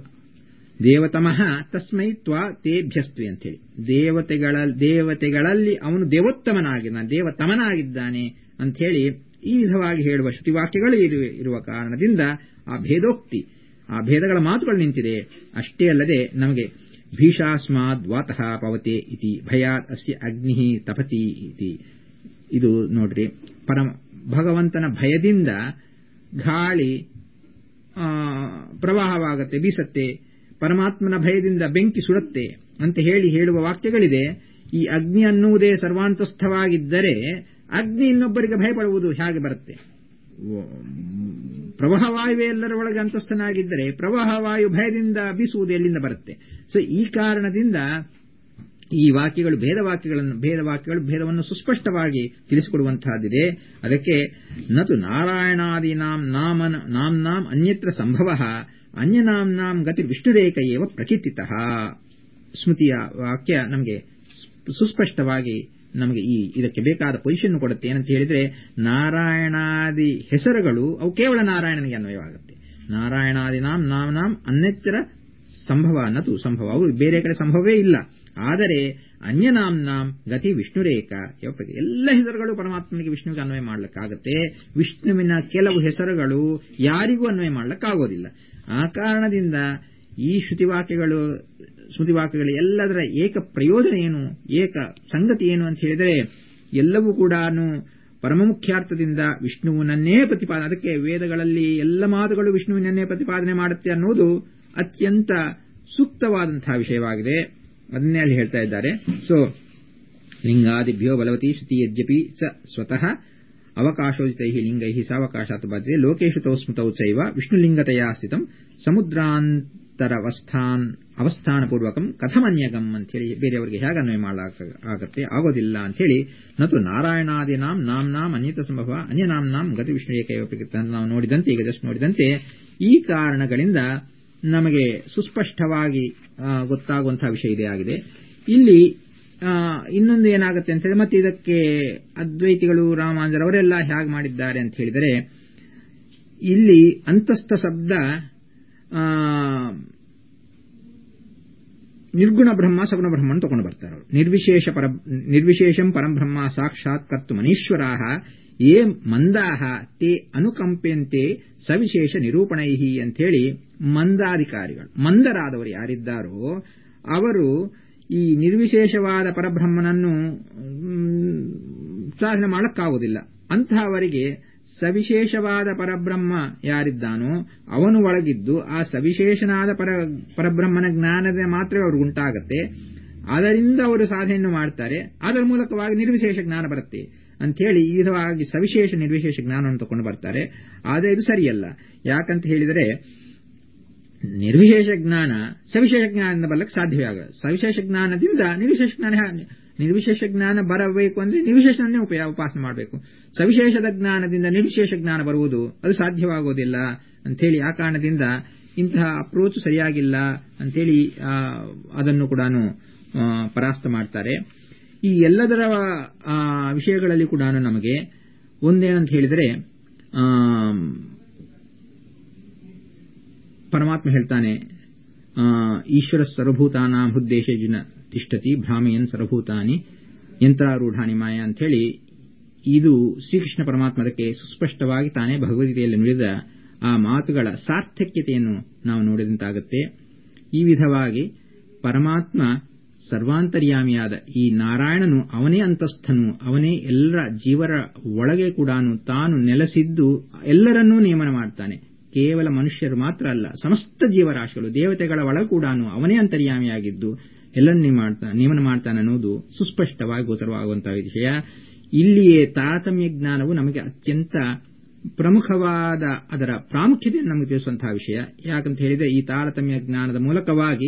ದೇವತಮಃ ತಸ್ಮೈ ತ್ವಾ ತೇಭ್ಯಸ್ತು ಅಂತೇಳಿ ದೇವತೆಗಳ ದೇವತೆಗಳಲ್ಲಿ ಅವನು ದೇವೋತ್ತಮನಾಗಿದ್ದಾನೆ ದೇವತಮನಾಗಿದ್ದಾನೆ ಅಂಥೇಳಿ ಈ ವಿಧವಾಗಿ ಹೇಳುವ ಶ್ರುತಿವಾಕ್ಯಗಳು ಇರುವ ಕಾರಣದಿಂದ ಆ ಭೇದೋಕ್ತಿ ಆ ಭೇದಗಳ ಮಾತುಗಳು ನಿಂತಿದೆ ಅಷ್ಟೇ ಅಲ್ಲದೆ ನಮಗೆ ಭೀಷಾಸ್ಮಾದ್ ವಾತಃ ಪವತೆ ಇತಿ ಭಯಾತ್ ಅಸ್ಯ ಅಗ್ನಿ ತಪತಿ ಇತಿ ಇದು ನೋಡ್ರಿ ಪರಮ ಭಗವಂತನ ಭಯದಿಂದ ಗಾಳಿ ಪ್ರವಾಹವಾಗತ್ತೆ ಬೀಸತ್ತೆ ಪರಮಾತ್ಮನ ಭಯದಿಂದ ಬೆಂಕಿ ಸುಡುತ್ತೆ ಅಂತ ಹೇಳಿ ಹೇಳುವ ವಾಕ್ಯಗಳಿದೆ ಈ ಅಗ್ನಿ ಅನ್ನುವುದೇ ಸರ್ವಾಂತಸ್ಥವಾಗಿದ್ದರೆ ಅಗ್ನಿ ಇನ್ನೊಬ್ಬರಿಗೆ ಭಯಪಡುವುದು ಹೇಗೆ ಬರುತ್ತೆ ಪ್ರವಾಹವಾಯುವೆ ಎಲ್ಲರ ಒಳಗೆ ಅಂತಸ್ಥನಾಗಿದ್ದರೆ ಪ್ರವಾಹವಾಯು ಭಯದಿಂದ ಬೀಸುವುದು ಎಲ್ಲಿಂದ ಬರುತ್ತೆ ಸೊ ಈ ಕಾರಣದಿಂದ ಈ ವಾಕ್ಯಗಳು ಭೇದವಾಕ್ಯಗಳನ್ನು ಭೇದವಾಕ್ಯಗಳು ಭೇದವನ್ನು ಸುಸ್ಪಷ್ಟವಾಗಿ ತಿಳಿಸಿಕೊಡುವಂತಹದ್ದಿದೆ ಅದಕ್ಕೆ ನತು ನಾರಾಯಣಾದೀನಾಂ ನಾಮನ ನಾಂನಾಂ ಅನ್ಯತ್ರ ಸಂಭವ ಅನ್ಯನಾಂನಾಂ ಗತಿ ವಿಷ್ಣುರೇಕ ಏವ ಪ್ರಕೀರ್ತಿತಃ ಸ್ಮೃತಿಯ ವಾಕ್ಯ ನಮಗೆ ಸುಸ್ಪಷ್ಟವಾಗಿ ನಮಗೆ ಈ ಇದಕ್ಕೆ ಬೇಕಾದ ಪೊಸಿಷನ್ ಕೊಡುತ್ತೆ ಏನಂತ ಹೇಳಿದ್ರೆ ನಾರಾಯಣಾದಿ ಹೆಸರುಗಳು ಅವು ಕೇವಲ ನಾರಾಯಣನಿಗೆ ಅನ್ವಯವಾಗುತ್ತೆ ನಾರಾಯಣಾದಿ ನಾಂ ನಾಂ ನಾಂ ಅನ್ಯತ್ರ ಸಂಭವ ನತು ಸಂಭವ ಅವು ಬೇರೆ ಕಡೆ ಸಂಭವವೇ ಇಲ್ಲ ಆದರೆ ಅನ್ಯನಾಂನಾಂ ಗತಿ ವಿಷ್ಣುರೇಕ ಎಲ್ಲ ಹೆಸರುಗಳು ಪರಮಾತ್ಮನಿಗೆ ವಿಷ್ಣುವಿಗೆ ಅನ್ವಯ ಮಾಡಲಿಕ್ಕಾಗತ್ತೆ ವಿಷ್ಣುವಿನ ಕೆಲವು ಹೆಸರುಗಳು ಯಾರಿಗೂ ಅನ್ವಯ ಮಾಡಲಿಕ್ಕಾಗೋದಿಲ್ಲ ಆ ಕಾರಣದಿಂದ ಈ ಶ್ರುತಿವಾಕ್ಯಗಳು ಸ್ಮೃತಿವಾಕ್ಯಗಳು ಎಲ್ಲದರ ಏಕ ಪ್ರಯೋಜನ ಏನು ಏಕ ಸಂಗತಿ ಏನು ಅಂತ ಹೇಳಿದರೆ ಎಲ್ಲವೂ ಕೂಡ ಪರಮ ಮುಖ್ಯಾರ್ಥದಿಂದ ವಿಷ್ಣುವಿನನ್ನೇ ಪ್ರತಿಪಾದನೆ ಅದಕ್ಕೆ ವೇದಗಳಲ್ಲಿ ಎಲ್ಲ ಮಾತುಗಳು ವಿಷ್ಣುವಿನನ್ನೇ ಪ್ರತಿಪಾದನೆ ಮಾಡುತ್ತೆ ಅನ್ನೋದು ಅತ್ಯಂತ ಸೂಕ್ತವಾದಂತಹ ವಿಷಯವಾಗಿದೆ ಅದನ್ನೇ ಅಲ್ಲಿ ಹೇಳ್ತಾ ಇದ್ದಾರೆ ಸೊ ಲಿಂಗಾದಿಭ್ಯೋ ಬಲವತಿ ಶ್ರುತಿ ಯದ್ಯಪಿ ಸ ಸ್ವತಃ ಅವಕಾಶೋಚಿತೈ ಲಿಂಗೈ ಸಾವಕಾಶಾತ್ ಬಾಧ್ಯತೆ ಲೋಕೇಶು ತೌ ಸ್ಮೃತೌ ಚೈವ ವಿಷ್ಣುಲಿಂಗತೆಯ ಸ್ಥಿತಂ ಸಮುದ್ರಾಂತರವಸ್ಥಾನ್ ಅವಸ್ಥಾನಪೂರ್ವಕಂ ಕಥಮನ್ಯಗಂ ಅಂತೇಳಿ ಬೇರೆಯವರಿಗೆ ಹೇಗೆ ಅನ್ವಯ ಮಾಡಲಾಗತ್ತೆ ಆಗೋದಿಲ್ಲ ಅಂತೇಳಿ ನತು ನಾರಾಯಣಾದಿನಾಂ ನಾಂ ನಾಂ ಅನ್ಯತ ಸಂಭವ ಅನ್ಯ ನಾಂ ನಾಂ ಗತಿ ವಿಷ್ಣು ಏಕೈವ ನಾವು ನೋಡಿದಂತೆ ಈಗ ಜಸ್ಟ್ ನೋಡಿದಂತೆ ಈ ಕಾರಣಗಳಿಂದ ನಮಗೆ ಸುಸ್ಪಷ್ಟವಾಗಿ ಗೊತ್ತಾಗುವಂತಹ ವಿಷಯ ಇದೇ ಆಗಿದೆ ಇಲ್ಲಿ ಇನ್ನೊಂದು ಏನಾಗುತ್ತೆ ಅಂತ ಹೇಳಿದ್ರೆ ಮತ್ತೆ ಇದಕ್ಕೆ ಅದ್ವೈತಿಗಳು ರಾಮಾಂಜರ್ ಅವರೆಲ್ಲ ಹೇಗೆ ಮಾಡಿದ್ದಾರೆ ಅಂತ ಹೇಳಿದರೆ ಇಲ್ಲಿ ಅಂತಸ್ಥ ಶಬ್ದ ನಿರ್ಗುಣ ಬ್ರಹ್ಮ ಸಗುಣ ಬ್ರಹ್ಮ ತಗೊಂಡು ಬರ್ತಾರೆ ಅವರು ನಿರ್ವಿಶೇಷ ಪರ ನಿರ್ವಿಶೇಷಂ ಪರಬ್ರಹ್ಮ ಸಾಕ್ಷಾತ್ ಕರ್ತು ಮನೀಶ್ವರಾ ಏ ಮಂದಾಹ ತೇ ಅನುಕಂಪೆಯಂತೆ ಸವಿಶೇಷ ನಿರೂಪಣೈ ಅಂಥೇಳಿ ಮಂದಾಧಿಕಾರಿಗಳು ಮಂದರಾದವರು ಯಾರಿದ್ದಾರೋ ಅವರು ಈ ನಿರ್ವಿಶೇಷವಾದ ಪರಬ್ರಹ್ಮನನ್ನು ಸಾಧನೆ ಮಾಡಕ್ಕಾಗುವುದಿಲ್ಲ ಅಂತಹವರಿಗೆ ಸವಿಶೇಷವಾದ ಪರಬ್ರಹ್ಮ ಯಾರಿದ್ದಾನೋ ಅವನು ಒಳಗಿದ್ದು ಆ ಸವಿಶೇಷನಾದ ಪರ ಪರಬ್ರಹ್ಮನ ಜ್ಞಾನದ ಮಾತ್ರ ಅವ್ರಿಗೆ ಉಂಟಾಗತ್ತೆ ಅದರಿಂದ ಅವರು ಸಾಧನೆಯನ್ನು ಮಾಡ್ತಾರೆ ಅದರ ಮೂಲಕವಾಗಿ ನಿರ್ವಿಶೇಷ ಜ್ಞಾನ ಬರುತ್ತೆ ಅಂಥೇಳಿ ಈ ವಿಧವಾಗಿ ಸವಿಶೇಷ ನಿರ್ವಿಶೇಷ ಜ್ಞಾನವನ್ನು ತಗೊಂಡು ಬರ್ತಾರೆ ಆದರೆ ಇದು ಸರಿಯಲ್ಲ ಯಾಕಂತ ಹೇಳಿದರೆ ನಿರ್ವಿಶೇಷ ಜ್ಞಾನ ಸವಿಶೇಷ ಜ್ಞಾನದಿಂದ ಬರಲಿಕ್ಕೆ ಸಾಧ್ಯವೇ ಆಗಲ್ಲ ಸವಿಶೇಷ ಜ್ಞಾನದಿಂದ ನಿರ್ವಿಶೇಷ ಜ್ಞಾನ ನಿರ್ವಿಶೇಷ ಜ್ಞಾನ ಬರಬೇಕು ಅಂದ್ರೆ ನಿರ್ವಿಶೇಷನನ್ನೇ ಉಪಯ ಉಪಾಸನೆ ಮಾಡಬೇಕು ಸವಿಶೇಷದ ಜ್ಞಾನದಿಂದ ನಿರ್ವಿಶೇಷ ಜ್ಞಾನ ಬರುವುದು ಅದು ಸಾಧ್ಯವಾಗೋದಿಲ್ಲ ಅಂಥೇಳಿ ಆ ಕಾರಣದಿಂದ ಇಂತಹ ಅಪ್ರೋಚ್ ಸರಿಯಾಗಿಲ್ಲ ಅಂತೇಳಿ ಅದನ್ನು ಕೂಡ ಪರಾಸ್ತ ಮಾಡ್ತಾರೆ ಈ ಎಲ್ಲದರ ವಿಷಯಗಳಲ್ಲಿ ಕೂಡ ನಮಗೆ ಒಂದೇನಂತ ಹೇಳಿದರೆ ಪರಮಾತ್ಮ ಹೇಳ್ತಾನೆ ಈಶ್ವರ ಸರ್ವಭೂತಾನಾಂ ಹುದ್ದೇಶೇಜಿನ ತಿಷ್ಟತಿ ಭ್ರಾಮೆಯನ್ ಸರ್ವಭೂತಾನಿ ಯಂತ್ರಾರೂಢಾನಿ ಮಾಯ ಅಂತ ಹೇಳಿ ಇದು ಶ್ರೀಕೃಷ್ಣ ಪರಮಾತ್ಮ ಅದಕ್ಕೆ ಸುಸ್ಪಷ್ಟವಾಗಿ ತಾನೇ ಭಗವದ್ಗೀತೆಯಲ್ಲಿ ನುಡಿದ ಆ ಮಾತುಗಳ ಸಾರ್ಥಕ್ಯತೆಯನ್ನು ನಾವು ನೋಡಿದಂತಾಗುತ್ತೆ ಈ ವಿಧವಾಗಿ ಪರಮಾತ್ಮ ಸರ್ವಾಂತರ್ಯಾಮಿಯಾದ ಈ ನಾರಾಯಣನು ಅವನೇ ಅಂತಸ್ಥನು ಅವನೇ ಎಲ್ಲರ ಜೀವರ ಒಳಗೆ ಕೂಡ ತಾನು ನೆಲೆಸಿದ್ದು ಎಲ್ಲರನ್ನೂ ನೇಮನ ಮಾಡ್ತಾನೆ ಕೇವಲ ಮನುಷ್ಯರು ಮಾತ್ರ ಅಲ್ಲ ಸಮಸ್ತ ಜೀವರಾಶಿಗಳು ದೇವತೆಗಳ ಒಳಗೆ ಕೂಡ ಅವನೇ ಅಂತರ್ಯಾಮಿಯಾಗಿದ್ದು ಎಲ್ಲರನ್ನೂ ಮಾಡ್ತಾನೆ ನೇಮನ ಮಾಡ್ತಾನೆ ಅನ್ನೋದು ಸುಸ್ಪಷ್ಟವಾಗಿ ಗೋಚರವಾಗುವಂತಹ ವಿಷಯ ಇಲ್ಲಿಯೇ ತಾರತಮ್ಯ ಜ್ಞಾನವು ನಮಗೆ ಅತ್ಯಂತ ಪ್ರಮುಖವಾದ ಅದರ ಪ್ರಾಮುಖ್ಯತೆಯನ್ನು ನಮಗೆ ತಿಳಿಸುವಂತಹ ವಿಷಯ ಯಾಕಂತ ಹೇಳಿದರೆ ಈ ತಾರತಮ್ಯ ಜ್ಞಾನದ ಮೂಲಕವಾಗಿ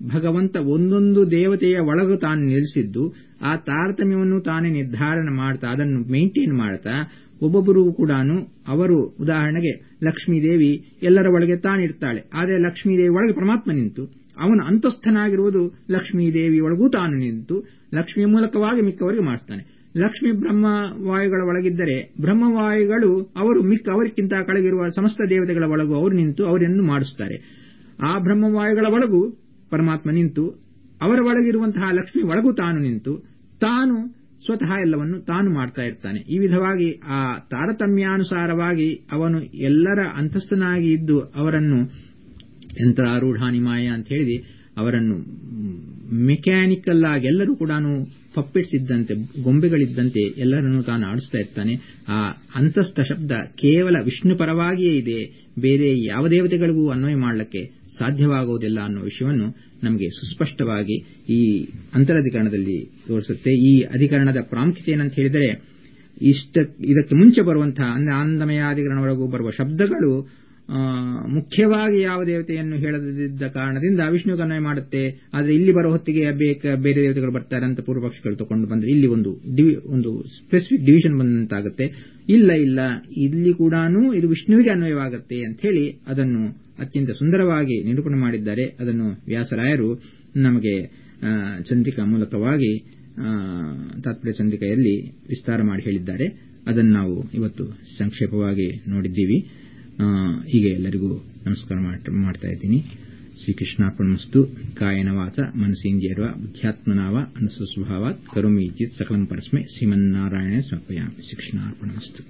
ಭಗವಂತ ಒಂದೊಂದು ದೇವತೆಯ ಒಳಗೂ ತಾನು ನಿಲ್ಲಿಸಿದ್ದು ಆ ತಾರತಮ್ಯವನ್ನು ತಾನೇ ನಿರ್ಧಾರ ಮಾಡ್ತಾ ಅದನ್ನು ಮೇಂಟೈನ್ ಮಾಡ್ತಾ ಒಬ್ಬೊಬ್ಬರು ಕೂಡ ಅವರು ಉದಾಹರಣೆಗೆ ಲಕ್ಷ್ಮೀದೇವಿ ಎಲ್ಲರ ಒಳಗೆ ತಾನಿರ್ತಾಳೆ ಆದರೆ ಲಕ್ಷ್ಮೀದೇವಿ ಒಳಗೆ ಪರಮಾತ್ಮ ನಿಂತು ಅವನು ಅಂತಸ್ಥನಾಗಿರುವುದು ಲಕ್ಷ್ಮೀದೇವಿ ಒಳಗೂ ತಾನು ನಿಂತು ಲಕ್ಷ್ಮಿಯ ಮೂಲಕವಾಗಿ ಮಿಕ್ಕವರಿಗೆ ಮಾಡಿಸ್ತಾನೆ ಲಕ್ಷ್ಮಿ ಬ್ರಹ್ಮವಾಯುಗಳ ಒಳಗಿದ್ದರೆ ಬ್ರಹ್ಮವಾಯುಗಳು ಅವರು ಮಿಕ್ಕ ಅವರಿಗಿಂತ ಕೆಳಗಿರುವ ಸಮಸ್ತ ದೇವತೆಗಳ ಒಳಗೂ ಅವರು ನಿಂತು ಅವರನ್ನು ಮಾಡಿಸುತ್ತಾರೆ ಆ ಬ್ರಹ್ಮವಾಯುಗಳ ಒಳಗೂ ಪರಮಾತ್ಮ ನಿಂತು ಅವರ ಒಳಗಿರುವಂತಹ ಲಕ್ಷ್ಮಿ ಒಳಗೂ ತಾನು ನಿಂತು ತಾನು ಸ್ವತಃ ಎಲ್ಲವನ್ನು ತಾನು ಮಾಡ್ತಾ ಇರ್ತಾನೆ ಈ ವಿಧವಾಗಿ ಆ ತಾರತಮ್ಯಾನುಸಾರವಾಗಿ ಅವನು ಎಲ್ಲರ ಅಂತಸ್ಥನಾಗಿ ಇದ್ದು ಅವರನ್ನು ಯಂತ್ರಾರೂಢಾನಿ ಮಾಯ ಅಂತ ಹೇಳಿ ಅವರನ್ನು ಮೆಕ್ಯಾನಿಕಲ್ ಆಗಿ ಎಲ್ಲರೂ ಕೂಡ ಪಪ್ಪೆಟ್ಸ್ ಇದ್ದಂತೆ ಗೊಂಬೆಗಳಿದ್ದಂತೆ ಎಲ್ಲರನ್ನು ತಾನು ಆಡಿಸ್ತಾ ಇರ್ತಾನೆ ಆ ಅಂತಸ್ಥ ಶಬ್ದ ಕೇವಲ ವಿಷ್ಣು ಪರವಾಗಿಯೇ ಇದೆ ಬೇರೆ ಯಾವ ದೇವತೆಗಳಿಗೂ ಅನ್ವಯ ಮಾಡಲಿಕ್ಕೆ ಸಾಧ್ಯವಾಗುವುದಿಲ್ಲ ಅನ್ನೋ ವಿಷಯವನ್ನು ನಮಗೆ ಸುಸ್ಪಷ್ಟವಾಗಿ ಈ ಅಂತರಧಿಕರಣದಲ್ಲಿ ತೋರಿಸುತ್ತೆ ಈ ಅಧಿಕರಣದ ಪ್ರಾಮುಖ್ಯತೆ ಏನಂತ ಹೇಳಿದರೆ ಇಷ್ಟ ಇದಕ್ಕೆ ಮುಂಚೆ ಬರುವಂತಹ ಅಂದ್ರೆ ಆನಂದಮಯಾಧಿಕರಣವರೆಗೂ ಬರುವ ಶಬ್ದಗಳು ಮುಖ್ಯವಾಗಿ ಯಾವ ದೇವತೆಯನ್ನು ಹೇಳದಿದ್ದ ಕಾರಣದಿಂದ ವಿಷ್ಣು ಅನ್ವಯ ಮಾಡುತ್ತೆ ಆದರೆ ಇಲ್ಲಿ ಬರೋ ಹೊತ್ತಿಗೆ ಬೇಕ ಬೇರೆ ದೇವತೆಗಳು ಬರ್ತಾರೆ ಅಂತ ಪೂರ್ವಪಕ್ಷಗಳು ತಗೊಂಡು ಬಂದ್ರೆ ಇಲ್ಲಿ ಒಂದು ಒಂದು ಸ್ಪೆಸಿಫಿಕ್ ಡಿವಿಷನ್ ಬಂದಂತಾಗುತ್ತೆ ಇಲ್ಲ ಇಲ್ಲ ಇಲ್ಲಿ ಕೂಡ ಇದು ವಿಷ್ಣುವಿಗೆ ಅನ್ವಯವಾಗುತ್ತೆ ಅಂತ ಹೇಳಿ ಅದನ್ನು ಅತ್ಯಂತ ಸುಂದರವಾಗಿ ನಿರೂಪಣೆ ಮಾಡಿದ್ದಾರೆ ಅದನ್ನು ವ್ಯಾಸರಾಯರು ನಮಗೆ ಚಂದ್ರಿಕಾ ಮೂಲಕವಾಗಿ ತಾತ್ಪರ್ಯ ಚಂದ್ರಿಕೆಯಲ್ಲಿ ವಿಸ್ತಾರ ಮಾಡಿ ಹೇಳಿದ್ದಾರೆ ಅದನ್ನು ನಾವು ಇವತ್ತು ಸಂಕ್ಷೇಪವಾಗಿ ನೋಡಿದ್ದೀವಿ ಹೀಗೆ ಎಲ್ಲರಿಗೂ ನಮಸ್ಕಾರ ಮಾಡ್ತಾ ಇದ್ದೀನಿ ಶ್ರೀಕೃಷ್ಣಾರ್ಪಣಮಸ್ತು ಕಾಯನ ವಾಚ ಮನಸೇಂದ್ರಿಯರ್ವ ಬುದ್ಧ್ಯಾತ್ಮನಾವ ಅನಸುಸ್ವಭಾವಾತ್ ಕರೋಮಿ ಇತ್ಯತ್ ಸಕಲಂ ಪರಸ್ಮೈ ಶ್ರೀಮನ್ನಾರಾಯಣ ಸಮರ್ಪಯಾಮಿ ಶ್ರೀಕೃಷ್ಣಾರ್ಪಣಮಸ್ತು